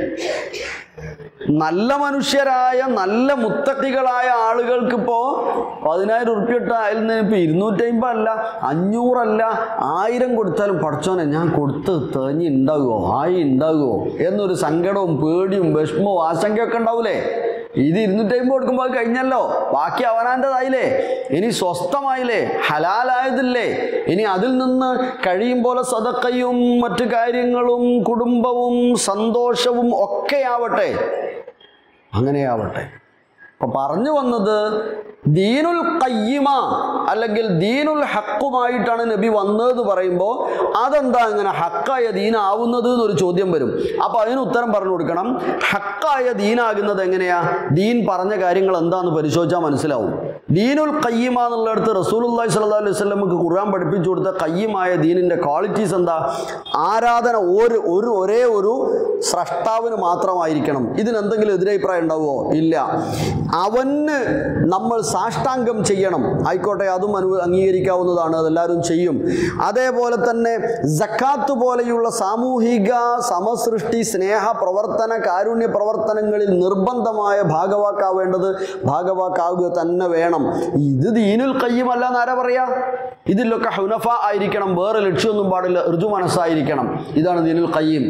നല്ല മനുഷ്യരായ നല്ല മുത്തക്കികളായ ആളുകൾക്ക് ഇപ്പോൾ പതിനായിരം ഉറുപ്പ്യ ഇട്ട അതിൽ നിന്ന് ഇപ്പോൾ ഇരുന്നൂറ്റമ്പത് അല്ല അഞ്ഞൂറല്ല ആയിരം കൊടുത്താലും പഠിച്ചോനെ ഞാൻ കൊടുത്ത് തേഞ്ഞ് ഉണ്ടാകുമോ ആയി ഉണ്ടാകുമോ എന്നൊരു സങ്കടവും പേടിയും വിഷമവും ആശങ്കയൊക്കെ ഉണ്ടാവൂലേ ഇത് ഇരുന്നൂറ്റമ്പത് കൊടുക്കുമ്പോൾ അത് കഴിഞ്ഞല്ലോ ബാക്കി അവനാൻ്റെതായില്ലേ ഇനി സ്വസ്ഥമായില്ലേ ഹലാലായതില്ലേ ഇനി അതിൽ നിന്ന് കഴിയും പോലെ സതക്കയും മറ്റു കാര്യങ്ങളും കുടുംബവും സന്തോഷവും ഒക്കെ ആവട്ടെ അങ്ങനെയാവട്ടെ അപ്പൊ പറഞ്ഞു വന്നത് ദീനുൽ കയ്യമ അല്ലെങ്കിൽ ദീനുൽ ഹക്കുമായിട്ടാണ് നബി വന്നതെന്ന് പറയുമ്പോൾ അതെന്താ ഇങ്ങനെ ഹക്കായ ദീനാവുന്നത് എന്നൊരു ചോദ്യം വരും അപ്പൊ അതിന് ഉത്തരം പറഞ്ഞു കൊടുക്കണം ഹക്കായ ദീനാകുന്നത് എങ്ങനെയാ ദീൻ പറഞ്ഞ കാര്യങ്ങൾ എന്താന്ന് പരിശോധിച്ചാൽ മനസ്സിലാവും ദീനുൽ കയ്യമ എന്നുള്ളിടത്ത് റസൂലുള്ളാഹി സ്വല്ലല്ലാഹു അലൈഹി വസല്ലമക്ക് ഖുർആൻ പഠിപ്പിച്ചു കൊടുത്ത കയ്യമായ ദീനിന്റെ ക്വാളിറ്റീസ് എന്താ ആരാധന ഒരു ഒരു ഒരേ ഒരു സ്രഷ്ടാവിന് മാത്രമായിരിക്കണം ഇതിന് എന്തെങ്കിലും എതിരഭിപ്രായം ഉണ്ടാവുമോ ഇല്ല അവന് നമ്മൾ സാഷ്ടാംഗം ചെയ്യണം ആയിക്കോട്ടെ അതും അനു അംഗീകരിക്കാവുന്നതാണ് അതെല്ലാവരും ചെയ്യും അതേപോലെ തന്നെ ജക്കാത്ത് പോലെയുള്ള സാമൂഹിക സമസൃഷ്ടി സ്നേഹ പ്രവർത്തന കാരുണ്യ പ്രവർത്തനങ്ങളിൽ നിർബന്ധമായ ഭാഗവാക്കാവേണ്ടത് ഭാഗവാക്കാവുക തന്നെ വേണം ഇത് ദീനുൽ കയ്യുമല്ല എന്നാരാ പറയാ ഇതിലൊക്കെ ഹുനഫ ആയിരിക്കണം വേറെ ലക്ഷ്യമൊന്നും പാടില്ല ഋജു മനസ്സായിരിക്കണം ഇതാണ് ദീനുൽ കയ്യം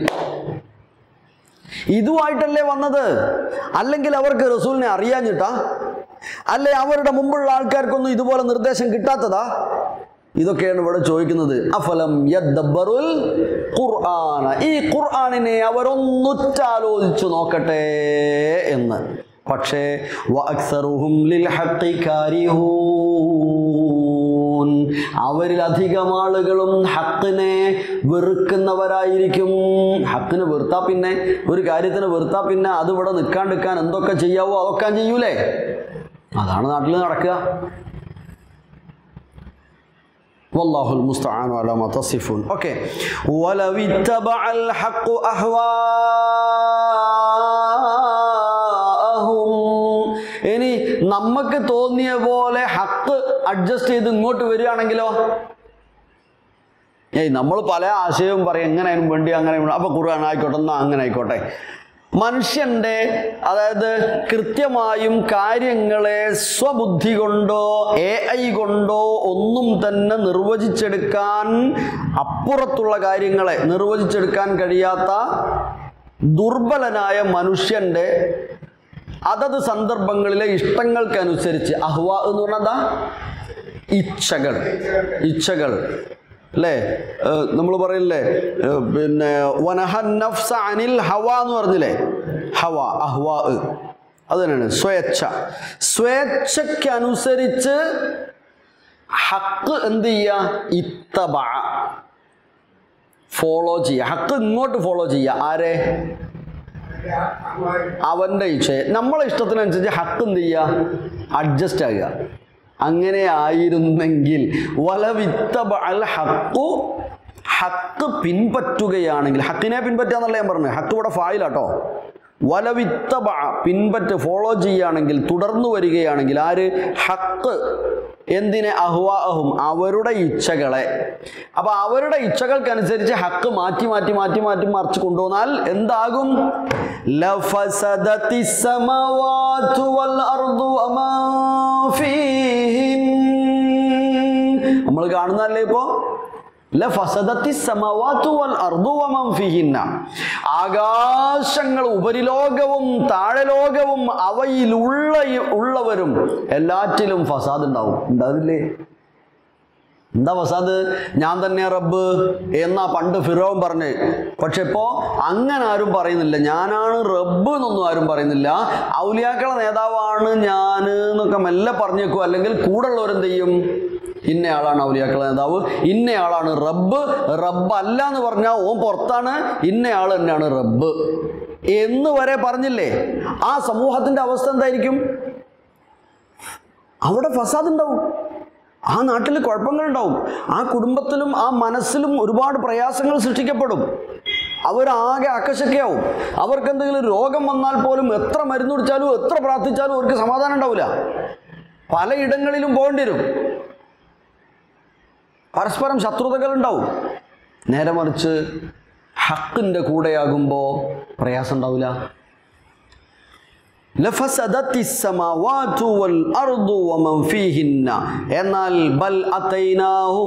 ഇതുമായിട്ടല്ലേ വന്നത് അല്ലെങ്കിൽ അവർക്ക് റസൂലിനെ അറിയാഞ്ഞിട്ടാ അല്ലെ അവരുടെ മുമ്പുള്ള ആൾക്കാർക്കൊന്നും ഇതുപോലെ നിർദ്ദേശം കിട്ടാത്തതാ ഇതൊക്കെയാണ് ഇവിടെ ചോദിക്കുന്നത് അഫലം യദ്ദബ്ബറുൽ ഖുർആന ഈ ഖുർആനിനെ അവരൊന്നുറ്റാലോചിച്ചു നോക്കട്ടെ എന്ന് പക്ഷേ വഅക്സറുഹും ലിൽ ഹഖി കാരിഹൂൻ അവരിലധികം ആളുകളും ഹക്കിനെ വെറുക്കുന്നവരായിരിക്കും ഹക്കിനെ വെറുത്താ പിന്നെ ഒരു കാര്യത്തിന് വെറുത്താ പിന്നെ അത് ഇവിടെ നിൽക്കാണ്ടിരിക്കാൻ എന്തൊക്കെ ചെയ്യാവോ അതൊക്കെ ചെയ്യൂലേ അതാണ് നാട്ടിൽ നടക്കുക والله المستعان على ما تصفون اوكي ولو اتبع الحق اهواءهم ഇനി നമുക്ക് തോന്നിയ പോലെ ഹക്ക് അഡ്ജസ്റ്റ് ചെയ്ത് ഇങ്ങോട്ട് വരികയാണെങ്കിലോ ഏയ് നമ്മൾ പല ആശയവും പറയും എങ്ങനെയും വേണ്ടി അങ്ങനെ അപ്പൊ ഖുർആൻ ആയിക്കോട്ടെ എന്നാ അങ്ങനെ ആയിക്കോട്ടെ മനുഷ്യന്റെ അതായത് കൃത്യമായും കാര്യങ്ങളെ സ്വബുദ്ധി കൊണ്ടോ എ ഐ കൊണ്ടോ ഒന്നും തന്നെ നിർവചിച്ചെടുക്കാൻ അപ്പുറത്തുള്ള കാര്യങ്ങളെ നിർവചിച്ചെടുക്കാൻ കഴിയാത്ത ദുർബലനായ മനുഷ്യന്റെ അതത് സന്ദർഭങ്ങളിലെ ഇഷ്ടങ്ങൾക്കനുസരിച്ച് അഹ്വ എന്ന് പറഞ്ഞാൽ ഇച്ഛകൾ ഇച്ഛകൾ അല്ലേ നമ്മൾ പറയില്ലേ ഏഹ് പിന്നെ വനഹൻ നഫ്സ അനിൽ ഹവ എന്ന് പറഞ്ഞില്ലേ ഹവ അഹ്വ അത് തന്നെയാണ് സ്വേച്ഛ സ്വേച്ഛയ്ക്കനുസരിച്ച് ഹക്ക് എന്ത് ചെയ്യുക ഇത്തബ ഫോളോ ചെയ്യുക ഹക്ക് ഇങ്ങോട്ട് ഫോളോ ചെയ്യുക ആരെ അവൻ്റെ ഇച്ഛയെ നമ്മളെ ഇഷ്ടത്തിനനുസരിച്ച് ഹക്ക് എന്ത് ചെയ്യുക അഡ്ജസ്റ്റ് ആകുക അങ്ങനെ ആയിരുന്നെങ്കിൽ വലവിത്തബ അൽ ഹക്കു ഹക്ക് പിൻപറ്റുകയാണെങ്കിൽ ഹക്കിനെ പിൻപറ്റുക എന്നല്ല ഞാൻ പറഞ്ഞത് ഹക്ക് ഇവിടെ ഫായിലാട്ടോ വലവിത്തബ പിൻപറ്റ് ഫോളോ ചെയ്യുകയാണെങ്കിൽ തുടർന്നു വരികയാണെങ്കിൽ ആര് ഹക്ക് എന്തിനെ അഹ്വാഹും അവരുടെ ഇച്ഛകളെ അപ്പൊ അവരുടെ ഇച്ഛകൾക്കനുസരിച്ച് ഹക്ക് മാറ്റി മാറ്റി മാറ്റി മാറ്റി മറിച്ച് കൊണ്ടുവന്നാൽ എന്താകും ലഫസദത്തി സമവാതു വൽ അർദു വമാ ഫീഹിൻ. നമ്മൾ കാണുന്നതല്ലേ ഇപ്പോ ലഫസദത്തി സമവാതു വൽ അർദു വമൻ ഫീഹിന്ന ആകാശങ്ങൾ ഉപരിലോകവും താഴലോകവും അവയിലുള്ള ഉള്ളവരും എല്ലാറ്റിലും ഫസാദ് ഉണ്ടാവും ഉണ്ടാവില്ലേ എന്താ ഫസാദ് ഞാൻ തന്നെ റബ്ബ് എന്നാ പണ്ട് ഫിറോൻ പറഞ്ഞ് പക്ഷെ ഇപ്പോ അങ്ങനെ ആരും പറയുന്നില്ല ഞാനാണ് റബ്ബ് എന്നൊന്നും ആരും പറയുന്നില്ല ഔലിയാക്കളെ നേതാവാണ് ഞാൻ എന്നൊക്കെ മെല്ലെ പറഞ്ഞേക്കും അല്ലെങ്കിൽ കൂടെ ഉള്ളവരെന്ത് ചെയ്യും ഇന്നയാളാണ് ഔലിയാക്കളെ നേതാവ് ഇന്നയാളാണ് റബ്ബ് റബ്ബ് അല്ല എന്ന് പറഞ്ഞാൽ ഓൻ പുറത്താണ് ഇന്നയാൾ തന്നെയാണ് റബ്ബ് എന്ന് വരെ പറഞ്ഞില്ലേ ആ സമൂഹത്തിന്റെ അവസ്ഥ എന്തായിരിക്കും അവിടെ ഫസാദ് ഉണ്ടാവും ആ നാട്ടിൽ കുഴപ്പങ്ങളുണ്ടാവും ആ കുടുംബത്തിലും ആ മനസ്സിലും ഒരുപാട് പ്രയാസങ്ങൾ സൃഷ്ടിക്കപ്പെടും അവരാകെ അക്കശക്കയാവും അവർക്ക് എന്തെങ്കിലും രോഗം വന്നാൽ പോലും എത്ര മരുന്ന് കുടിച്ചാലും എത്ര പ്രാർത്ഥിച്ചാലും അവർക്ക് സമാധാനം ഉണ്ടാവില്ല പലയിടങ്ങളിലും പോകേണ്ടി വരും പരസ്പരം ശത്രുതകൾ ഉണ്ടാവും നേരെ മറിച്ച് ഹക്കിൻ്റെ കൂടെയാകുമ്പോൾ പ്രയാസം ഉണ്ടാവില്ല ലഫസദത്തി السماوات والأرض ومن فيهن എന്നാൽ ബൽ അതൈനാഹും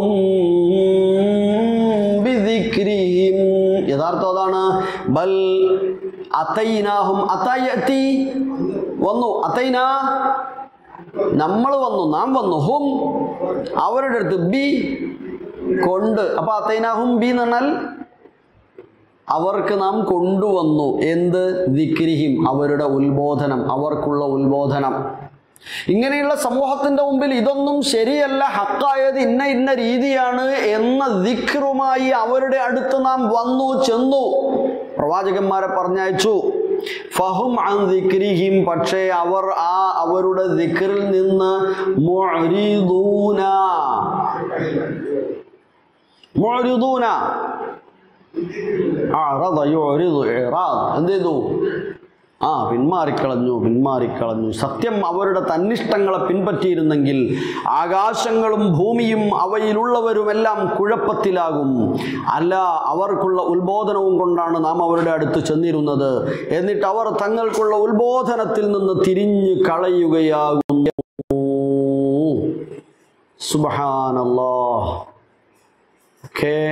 ബിദിക്രിഹിം യഥാർത്ഥം അതാണ് ബൽ അതൈനാഹും അതയത്തി വന്നു അതൈന നമ്മൾ വന്നു നാം വന്നു ഹും അവരുടെ അടുത്ത് ബി കൊണ്ട് അപ്പൊ അതൈനാഹും ബി എന്ന് പറഞ്ഞാൽ അവർക്ക് നാം കൊണ്ടുവന്നു എന്ത് ദിക്രിഹിം അവരുടെ ഉത്ബോധനം അവർക്കുള്ള ഉത്ബോധനം ഇങ്ങനെയുള്ള സമൂഹത്തിന്റെ മുമ്പിൽ ഇതൊന്നും ശരിയല്ല ഹക്കായത് ഇന്ന ഇന്ന രീതിയാണ് എന്ന ദിക്റുമായി അവരുടെ അടുത്ത് നാം വന്നു ചെന്നു പ്രവാചകന്മാരെ പറഞ്ഞയച്ചു ഫഹും അൻ ദിക്രിഹിം പക്ഷേ അവർ ആ അവരുടെ ദിക്റിൽ നിന്ന് മുഅ്രിദൂന മുഅ്രിദൂന അറദ യുഅ്രിദു ഇറാദ് എന്ത് ചെയ്തു ആ പിന്മാറിക്കളഞ്ഞു പിന്മാറിക്കളഞ്ഞു സത്യം അവരുടെ തന്നിഷ്ടങ്ങളെ പിൻപറ്റിയിരുന്നെങ്കിൽ ആകാശങ്ങളും ഭൂമിയും അവയിലുള്ളവരുമെല്ലാം കുഴപ്പത്തിലാകും അല്ല അവർക്കുള്ള ഉത്ബോധനവും കൊണ്ടാണ് നാം അവരുടെ അടുത്ത് ചെന്നിരുന്നത് എന്നിട്ട് അവർ തങ്ങൾക്കുള്ള ഉത്ബോധനത്തിൽ നിന്ന് തിരിഞ്ഞു കളയുകയാകുന്നു സുബഹാനല്ലാ ഓക്കേ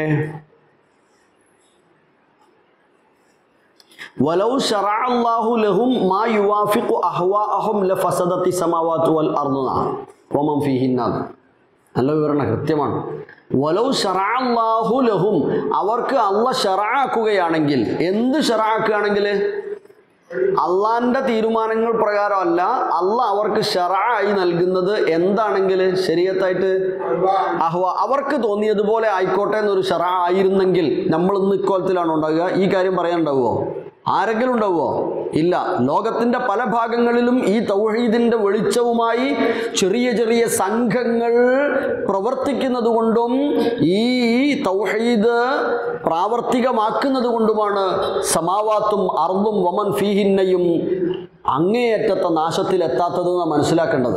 ولو شرع الله لهم ما يوافق أهواءهم لفسدت السماوات والأرض ومن فيهن നല്ല വിവരണ കൃത്യമാണ് വലൗ ഷറാഹു ലഹും അവർക്ക് അള്ള ഷറാക്കുകയാണെങ്കിൽ എന്ത് ഷറാക്കുകയാണെങ്കിൽ അള്ളാന്റെ തീരുമാനങ്ങൾ പ്രകാരമല്ല അല്ല അവർക്ക് ഷറായി നൽകുന്നത് എന്താണെങ്കിൽ ശരീരത്തായിട്ട് അഹ്വ അവർക്ക് തോന്നിയതുപോലെ ആയിക്കോട്ടെ എന്നൊരു ഷറ ആയിരുന്നെങ്കിൽ നമ്മൾ ഇന്ന് ഇക്കോലത്തിലാണ് ഉണ്ടാകുക ഈ കാര്യം പറയാനുണ്ടാവുമോ ആരെങ്കിലും ഉണ്ടാവുമോ ഇല്ല ലോകത്തിന്റെ പല ഭാഗങ്ങളിലും ഈ തൗഹീദിന്റെ വെളിച്ചവുമായി ചെറിയ ചെറിയ സംഘങ്ങൾ പ്രവർത്തിക്കുന്നത് കൊണ്ടും ഈ തൗഹീദ് പ്രാവർത്തികമാക്കുന്നത് കൊണ്ടുമാണ് സമാവാത്തും അർദും വമൻ ഫീഹിന്നയും അങ്ങേയറ്റത്തെ നാശത്തിലെത്താത്തത് എന്ന് മനസ്സിലാക്കേണ്ടത്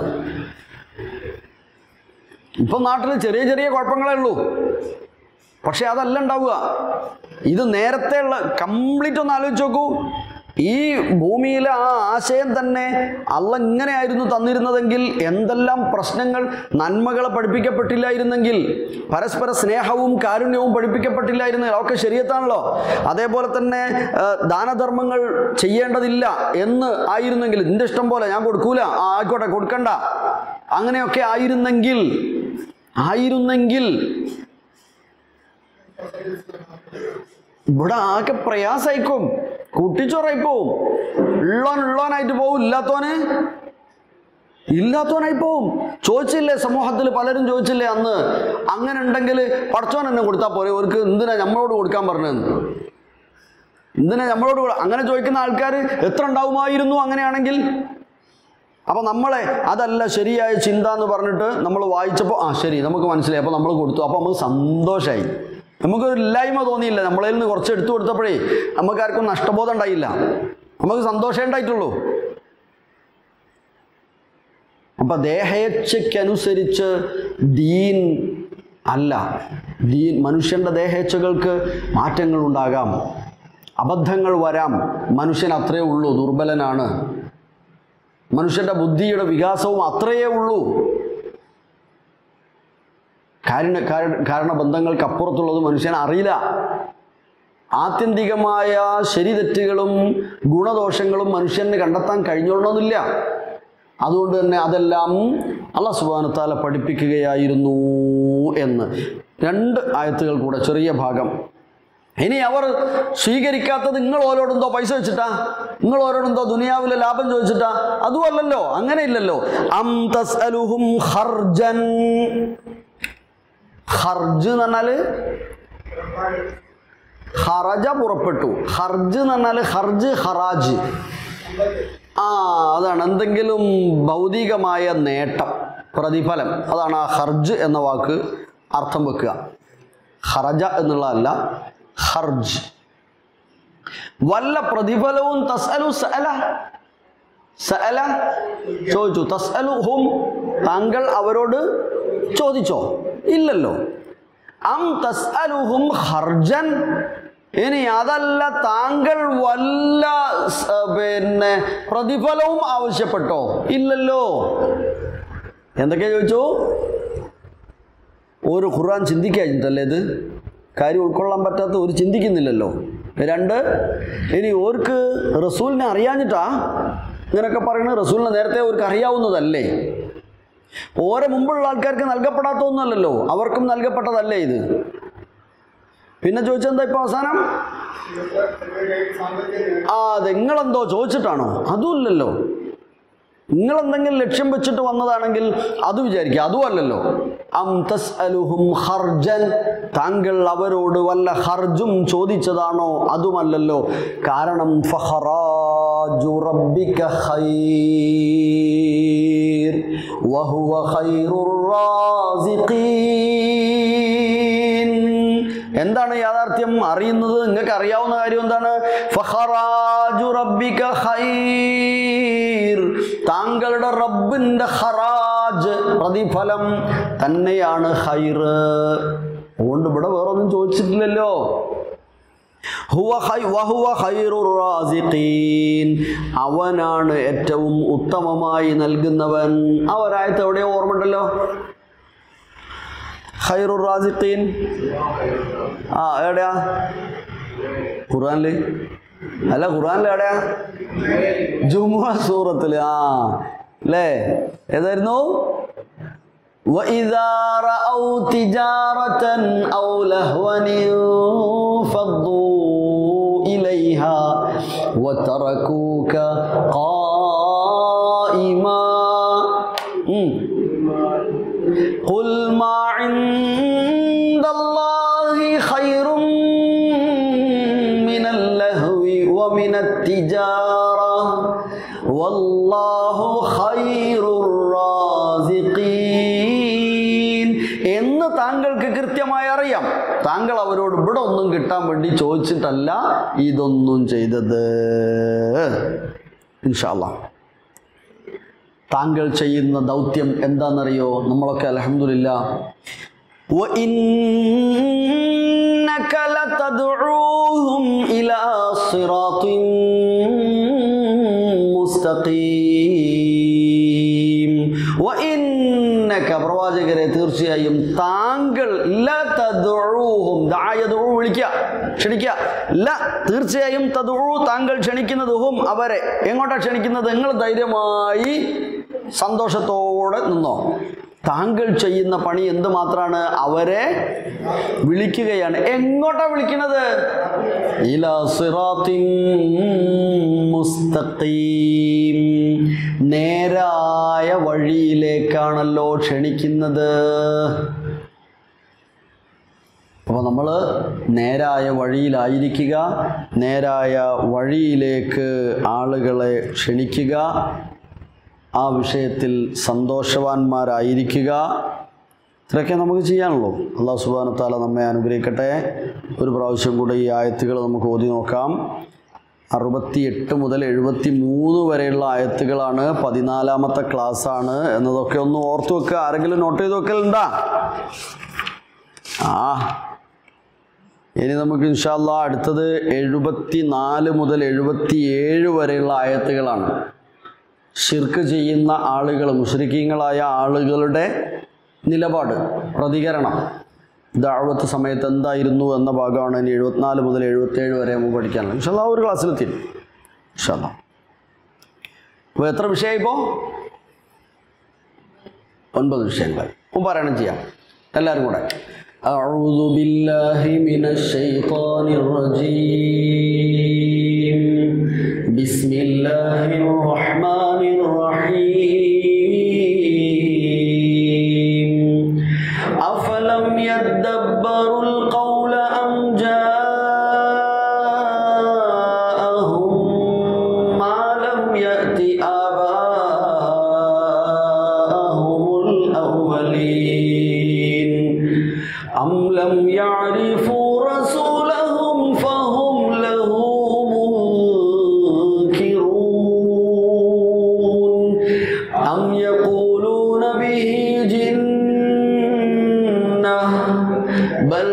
ഇപ്പം നാട്ടിൽ ചെറിയ ചെറിയ കുഴപ്പങ്ങളേ ഉള്ളൂ പക്ഷെ അതല്ല ഉണ്ടാവുക ഇത് നേരത്തെ ഉള്ള കംപ്ലീറ്റ് ഒന്ന് ആലോചിച്ച് നോക്കൂ ഈ ഭൂമിയിലെ ആ ആശയം തന്നെ അല്ല ഇങ്ങനെയായിരുന്നു തന്നിരുന്നതെങ്കിൽ എന്തെല്ലാം പ്രശ്നങ്ങൾ നന്മകളെ പഠിപ്പിക്കപ്പെട്ടില്ലായിരുന്നെങ്കിൽ പരസ്പര സ്നേഹവും കാരുണ്യവും പഠിപ്പിക്കപ്പെട്ടില്ലായിരുന്നു ഒക്കെ ശരിയത്താണല്ലോ അതേപോലെ തന്നെ ആ, ദാനധർമ്മങ്ങൾ ചെയ്യേണ്ടതില്ല എന്ന് ആയിരുന്നെങ്കിൽ നിന്റെ ഇഷ്ടം പോലെ ഞാൻ കൊടുക്കൂല ആ, ആയിക്കോട്ടെ കൊടുക്കണ്ട അങ്ങനെയൊക്കെ ആയിരുന്നെങ്കിൽ ആയിരുന്നെങ്കിൽ ഇവിടെ ആകെ പ്രയാസായിക്കും കുട്ടിച്ചോറായി പോവും ഉള്ളോൻ ഉള്ളോനായിട്ട് പോവും ഇല്ലാത്തോന് ഇല്ലാത്തവനായി പോവും ചോദിച്ചില്ലേ സമൂഹത്തിൽ പലരും ചോദിച്ചില്ലേ അന്ന് അങ്ങനെ ഉണ്ടെങ്കിൽ പടച്ചോൻ എന്നെ കൊടുത്താൽ പോരെ അവർക്ക് എന്തിനാ നമ്മളോട് കൊടുക്കാൻ പറഞ്ഞതെന്ന് എന്തിനാ നമ്മളോട് കൊ- അങ്ങനെ ചോദിക്കുന്ന ആൾക്കാർ എത്ര ഉണ്ടാവുമായിരുന്നു അങ്ങനെയാണെങ്കിൽ അപ്പോൾ നമ്മളെ അതല്ല ശരിയായ ചിന്ത എന്ന് പറഞ്ഞിട്ട് നമ്മൾ വായിച്ചപ്പോൾ ആ ശരി നമുക്ക് മനസ്സിലായി അപ്പോൾ നമ്മൾ കൊടുത്തു അപ്പോൾ നമുക്ക് സന്തോഷമായി നമുക്കൊരു ഇല്ലായ്മ തോന്നിയില്ല നമ്മളതിൽ നിന്ന് കുറച്ച് എടുത്തു കൊടുത്തപ്പോഴേ നമുക്കാർക്കും നഷ്ടബോധം ഉണ്ടായില്ല നമുക്ക് സന്തോഷമേ ഉണ്ടായിട്ടുള്ളൂ അപ്പൊ ദേഹേച്ഛയ്ക്കനുസരിച്ച് ദീൻ അല്ല ദീൻ മനുഷ്യന്റെ ദേഹേച്ഛകൾക്ക് മാറ്റങ്ങൾ ഉണ്ടാകാം അബദ്ധങ്ങൾ വരാം മനുഷ്യൻ അത്രയേ ഉള്ളൂ ദുർബലനാണ് മനുഷ്യന്റെ ബുദ്ധിയുടെ വികാസവും അത്രയേ ഉള്ളൂ കാരണ കാരണ- കാരണബന്ധങ്ങൾക്ക് അപ്പുറത്തുള്ളത് മനുഷ്യൻ അറിയില്ല ആത്യന്തികമായ ശരിതെറ്റുകളും ഗുണദോഷങ്ങളും മനുഷ്യന് കണ്ടെത്താൻ കഴിഞ്ഞോളണമെന്നില്ല അതുകൊണ്ട് തന്നെ അതെല്ലാം അള്ള സുബാനത്താല പഠിപ്പിക്കുകയായിരുന്നു എന്ന് രണ്ട് ആയത്തുകൾ കൂടെ ചെറിയ ഭാഗം ഇനി അവർ സ്വീകരിക്കാത്തത് നിങ്ങൾ ഓരോടെന്തോ പൈസ വെച്ചിട്ടാ നിങ്ങൾ ഓരോടെന്തോ ദുനിയാവിലെ ലാഭം ചോദിച്ചിട്ടാ അതുമല്ലല്ലോ അങ്ങനെ ഇല്ലല്ലോ അം തസ്അലുഹും ഹർജൻ ഹർജ് എന്ന് പറഞ്ഞാല് ഹറജ പുറപ്പെട്ടു ഹർജ് എന്ന് പറഞ്ഞാൽ ഹർജ് ഹറാജ് ആ അതാണ് എന്തെങ്കിലും ഭൗതികമായ നേട്ടം പ്രതിഫലം അതാണ് ആ ഹർജ് എന്ന വാക്ക് അർത്ഥം വെക്കുക ഹറജ എന്നുള്ളതല്ല ഹർജ് വല്ല പ്രതിഫലവും തസ്അലു സഅല സഅല ചോദിച്ചു തസ്അലു ഹും താങ്കൾ അവരോട് ചോദിച്ചോ ഇല്ലല്ലോ അം തസ്അലുഹും ഹർജൻ ഇനി അതല്ല താങ്കൾ വല്ല സ്- പിന്നെ പ്രതിഫലവും ആവശ്യപ്പെട്ടോ ഇല്ലല്ലോ എന്തൊക്കെയാ ചോദിച്ചു ഒരു ഖുർആൻ ചിന്തിക്കാഞ്ഞിട്ടല്ലേ ഇത് കാര്യം ഉൾക്കൊള്ളാൻ പറ്റാത്ത ഒരു ചിന്തിക്കുന്നില്ലല്ലോ രണ്ട് ഇനി ഓർക്ക് റസൂലിനെ അറിയാഞ്ഞിട്ടാ ഇങ്ങനെയൊക്കെ പറയുന്നത് റസൂലിനെ നേരത്തെ അവർക്ക് അറിയാവുന്നതല്ലേ ഓരെ മുമ്പുള്ള ആൾക്കാർക്ക് നൽകപ്പെടാത്ത ഒന്നുമല്ലല്ലോ അവർക്കും നൽകപ്പെട്ടതല്ലേ ഇത് പിന്നെ ചോദിച്ചെന്താ ഇപ്പൊ അവസാനം ആ അത് നിങ്ങളെന്തോ ചോദിച്ചിട്ടാണോ അതുമില്ലല്ലോ നിങ്ങൾ എന്തെങ്കിലും ലക്ഷ്യം വെച്ചിട്ട് വന്നതാണെങ്കിൽ അത് വിചാരിക്കുക അതുമല്ലല്ലോ അം തസ്അലുഹും ഹർജൻ താങ്കൾ അവരോട് വല്ല ഹർജും ചോദിച്ചതാണോ അതുമല്ലല്ലോ കാരണം ഫഹറാജു റബ്ബിക ഖൈർ വഹുവ ഖൈറുർ റാസിഖീൻ എന്താണ് യാഥാർത്ഥ്യം അറിയുന്നത് നിങ്ങൾക്ക് അറിയാവുന്ന കാര്യം എന്താണ് ഫഹറാജു റബ്ബിക ഖൈർ താങ്കളുടെ റബ്ബിന്റെ ഹറാജ് പ്രതിഫലം തന്നെയാണ് ഹൈർ അതുകൊണ്ട് ഇവിടെ വേറൊന്നും ചോദിച്ചിട്ടില്ലല്ലോ ഹുവ ഖൈ- വഹുവ ഖൈറുർ റാസിഖീൻ. അവനാണ് ഏറ്റവും ഉത്തമമായി നൽകുന്നവൻ ആ ഒരായത്ത് എവിടെയോ ഓർമ്മയുണ്ടല്ലോ ഖൈറുർ റാസിഖീൻ ആ എവിടെയാ ഖുറാനില് അല്ല ഖുറാനിൽ എവിടെയാ ജുമുഅ സൂറത്തില് ആ അല്ലേ ഏതായിരുന്നു وإذا رأوا تجارة أو لهوا انفضوا إليها وتركوك قائما مم. قل ما عند الله خير من اللهو ومن التجارة والله خير الرازقين എന്ന് താങ്കൾക്ക് കൃത്യമായി അറിയാം താങ്കൾ അവരോട് ഇവിടെ ഒന്നും കിട്ടാൻ വേണ്ടി ചോദിച്ചിട്ടല്ല ഇതൊന്നും ചെയ്തത് ഇൻഷാല്ലാ താങ്കൾ ചെയ്യുന്ന ദൗത്യം എന്താണെന്നറിയോ നമ്മളൊക്കെ അലഹമില്ല وإنك لتدعوهم إلى صراط مستقيم وإنك പ്രവാചകരെ തീർച്ചയായും താങ്കൾ ലതദുഊഹും ദഅ യദഉ വിളിക്കുക ക്ഷണിക്കുക ല തീർച്ചയായും തദുഊ താങ്കൾ ക്ഷണിക്കുന്നത് ഹും അവരെ എങ്ങോട്ടാ ക്ഷണിക്കുന്നത് നിങ്ങൾ ധൈര്യമായി സന്തോഷത്തോടെ നിന്നോ താങ്കൾ ചെയ്യുന്ന പണി എന്ത് മാത്രമാണ് അവരെ വിളിക്കുകയാണ് എങ്ങോട്ടാ വിളിക്കുന്നത് ഇലാ സിറാത്തിൻ മുസ്തഖീം നേരായ വഴിയിലേക്കാണല്ലോ ക്ഷണിക്കുന്നത് അപ്പോൾ നമ്മൾ നേരായ വഴിയിലായിരിക്കുക നേരായ വഴിയിലേക്ക് ആളുകളെ ക്ഷണിക്കുക ആ വിഷയത്തിൽ സന്തോഷവാന്മാരായിരിക്കുക ഇത്രയൊക്കെ നമുക്ക് ചെയ്യാനുള്ളൂ അള്ളാഹു സുബാനത്താല നമ്മെ അനുഗ്രഹിക്കട്ടെ ഒരു പ്രാവശ്യം കൂടെ ഈ ആയത്തുകൾ നമുക്ക് ഓതി നോക്കാം അറുപത്തി എട്ട് മുതൽ എഴുപത്തി മൂന്ന് വരെയുള്ള ആയത്തുകളാണ് പതിനാലാമത്തെ ക്ലാസ്സാണ് എന്നതൊക്കെ ഒന്ന് ഓർത്ത് വെക്കുക ആരെങ്കിലും നോട്ട് ചെയ്ത് വെക്കലുണ്ടാ ആ ഇനി നമുക്ക് ഇൻഷാല്ല അടുത്തത് എഴുപത്തി നാല് മുതൽ എഴുപത്തി ഏഴ് വരെയുള്ള ആയത്തുകളാണ് ഷിർക്ക് ചെയ്യുന്ന ആളുകൾ മുസ്ലിക്കീങ്ങളായ ആളുകളുടെ നിലപാട് പ്രതികരണം ദാഴ്വത്ത് സമയത്ത് എന്തായിരുന്നു എന്ന ഭാഗമാണ് ഇനി എഴുപത്തിനാല് മുതൽ എഴുപത്തേഴ് വരെ നമുക്ക് പഠിക്കാനുള്ളത് ഇൻഷാല്ല ആ ഒരു ക്ലാസ്സിലെത്തി ഇൻഷാല്ല അപ്പോൾ എത്ര വിഷയമായി ഇപ്പോൾ ഒൻപത് വിഷയങ്ങളായി അപ്പം പാരായണം ചെയ്യാം എല്ലാവരും കൂടെ أعوذ بالله من الشيطان الرجيم بسم الله الرحمن الرحيم أفلم يدبروا القول أم جاءهم ما لم يأت آباءهم الأولين أم لم يعرفوا رسولهم فهم له منكرون أم يقولون به جنة بل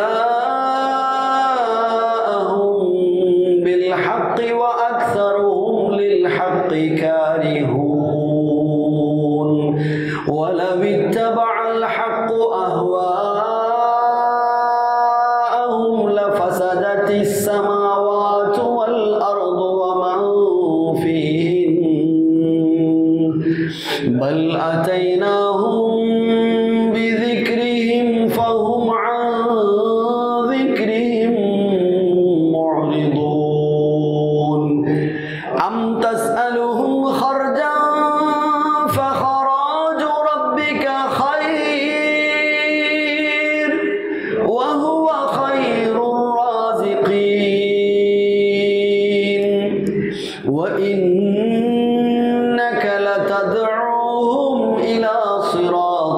جاءهم بالحق وأكثرهم للحق كارهون ولو اتبع الحق أهواءهم لفسدت السماوات والأرض ومن فيهن بل أتيناهم بذكرهم فهم عن ذكرهم معرضون أم تسألهم خرجا فخراج ربك خير وهو خير الرازقين وإنك لتدعوهم إلى صراط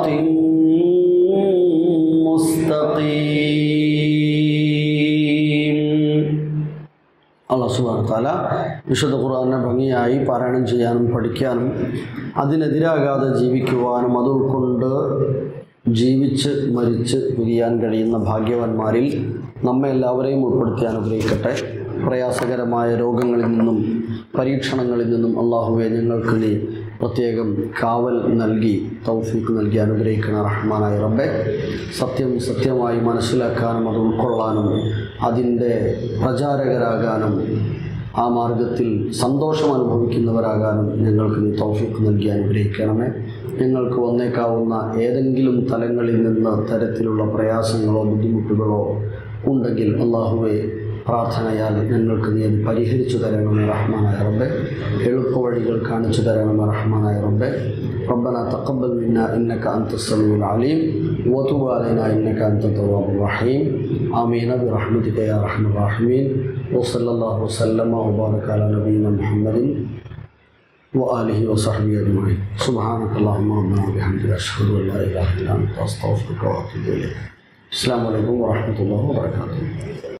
مستقيم അള്ളാഹു സുബാന താല വിശുദ്ധ ഖുർആാനെ ഭംഗിയായി പാരായണം ചെയ്യാനും പഠിക്കാനും അതിനെതിരാകാതെ ജീവിക്കുവാനും അത് ഉൾക്കൊണ്ട് ജീവിച്ച് മരിച്ച് പിരിയാൻ കഴിയുന്ന ഭാഗ്യവാന്മാരിൽ നമ്മെ എല്ലാവരെയും ഉൾപ്പെടുത്തി അനുഗ്രഹിക്കട്ടെ പ്രയാസകരമായ രോഗങ്ങളിൽ നിന്നും പരീക്ഷണങ്ങളിൽ നിന്നും അള്ളാഹുവെ ഞങ്ങൾക്ക് നീ പ്രത്യേകം കാവൽ നൽകി തൗഫീക്ക് നൽകി അനുഗ്രഹിക്കണ റഹ്മാനായ റബ്ബെ സത്യം സത്യമായി മനസ്സിലാക്കാനും അത് ഉൾക്കൊള്ളാനും അതിൻ്റെ പ്രചാരകരാകാനും ആ മാർഗത്തിൽ സന്തോഷം അനുഭവിക്കുന്നവരാകാനും ഞങ്ങൾക്ക് നീ തൗഫീക്ക് നൽകി അനുഗ്രഹിക്കണമേ ഞങ്ങൾക്ക് വന്നേക്കാവുന്ന ഏതെങ്കിലും തലങ്ങളിൽ നിന്ന് തരത്തിലുള്ള പ്രയാസങ്ങളോ ബുദ്ധിമുട്ടുകളോ ഉണ്ടെങ്കിൽ അള്ളാഹുവെ പ്രാർത്ഥനയാൽ ഞങ്ങൾക്ക് നീ അത് പരിഹരിച്ചു തരണമേ റഹ്മാനായ റബ്ബെ എളുപ്പവഴികൾ കാണിച്ചു തരണമേ റഹ്മാനായ റബ്ബെ ربنا تقبل منا إنك أنت السميع العليم وتب علينا إنك أنت التواب الرحيم آمين برحمتك يا أرحم الراحمين وصلى الله وسلم وبارك على نبينا محمد وآله وصحبه أجمعين سبحانك اللهم ربنا وبحمدك أشهد أن لا إله إلا أنت أستغفرك وأتوب إليك السلام عليكم ورحمة الله وبركاته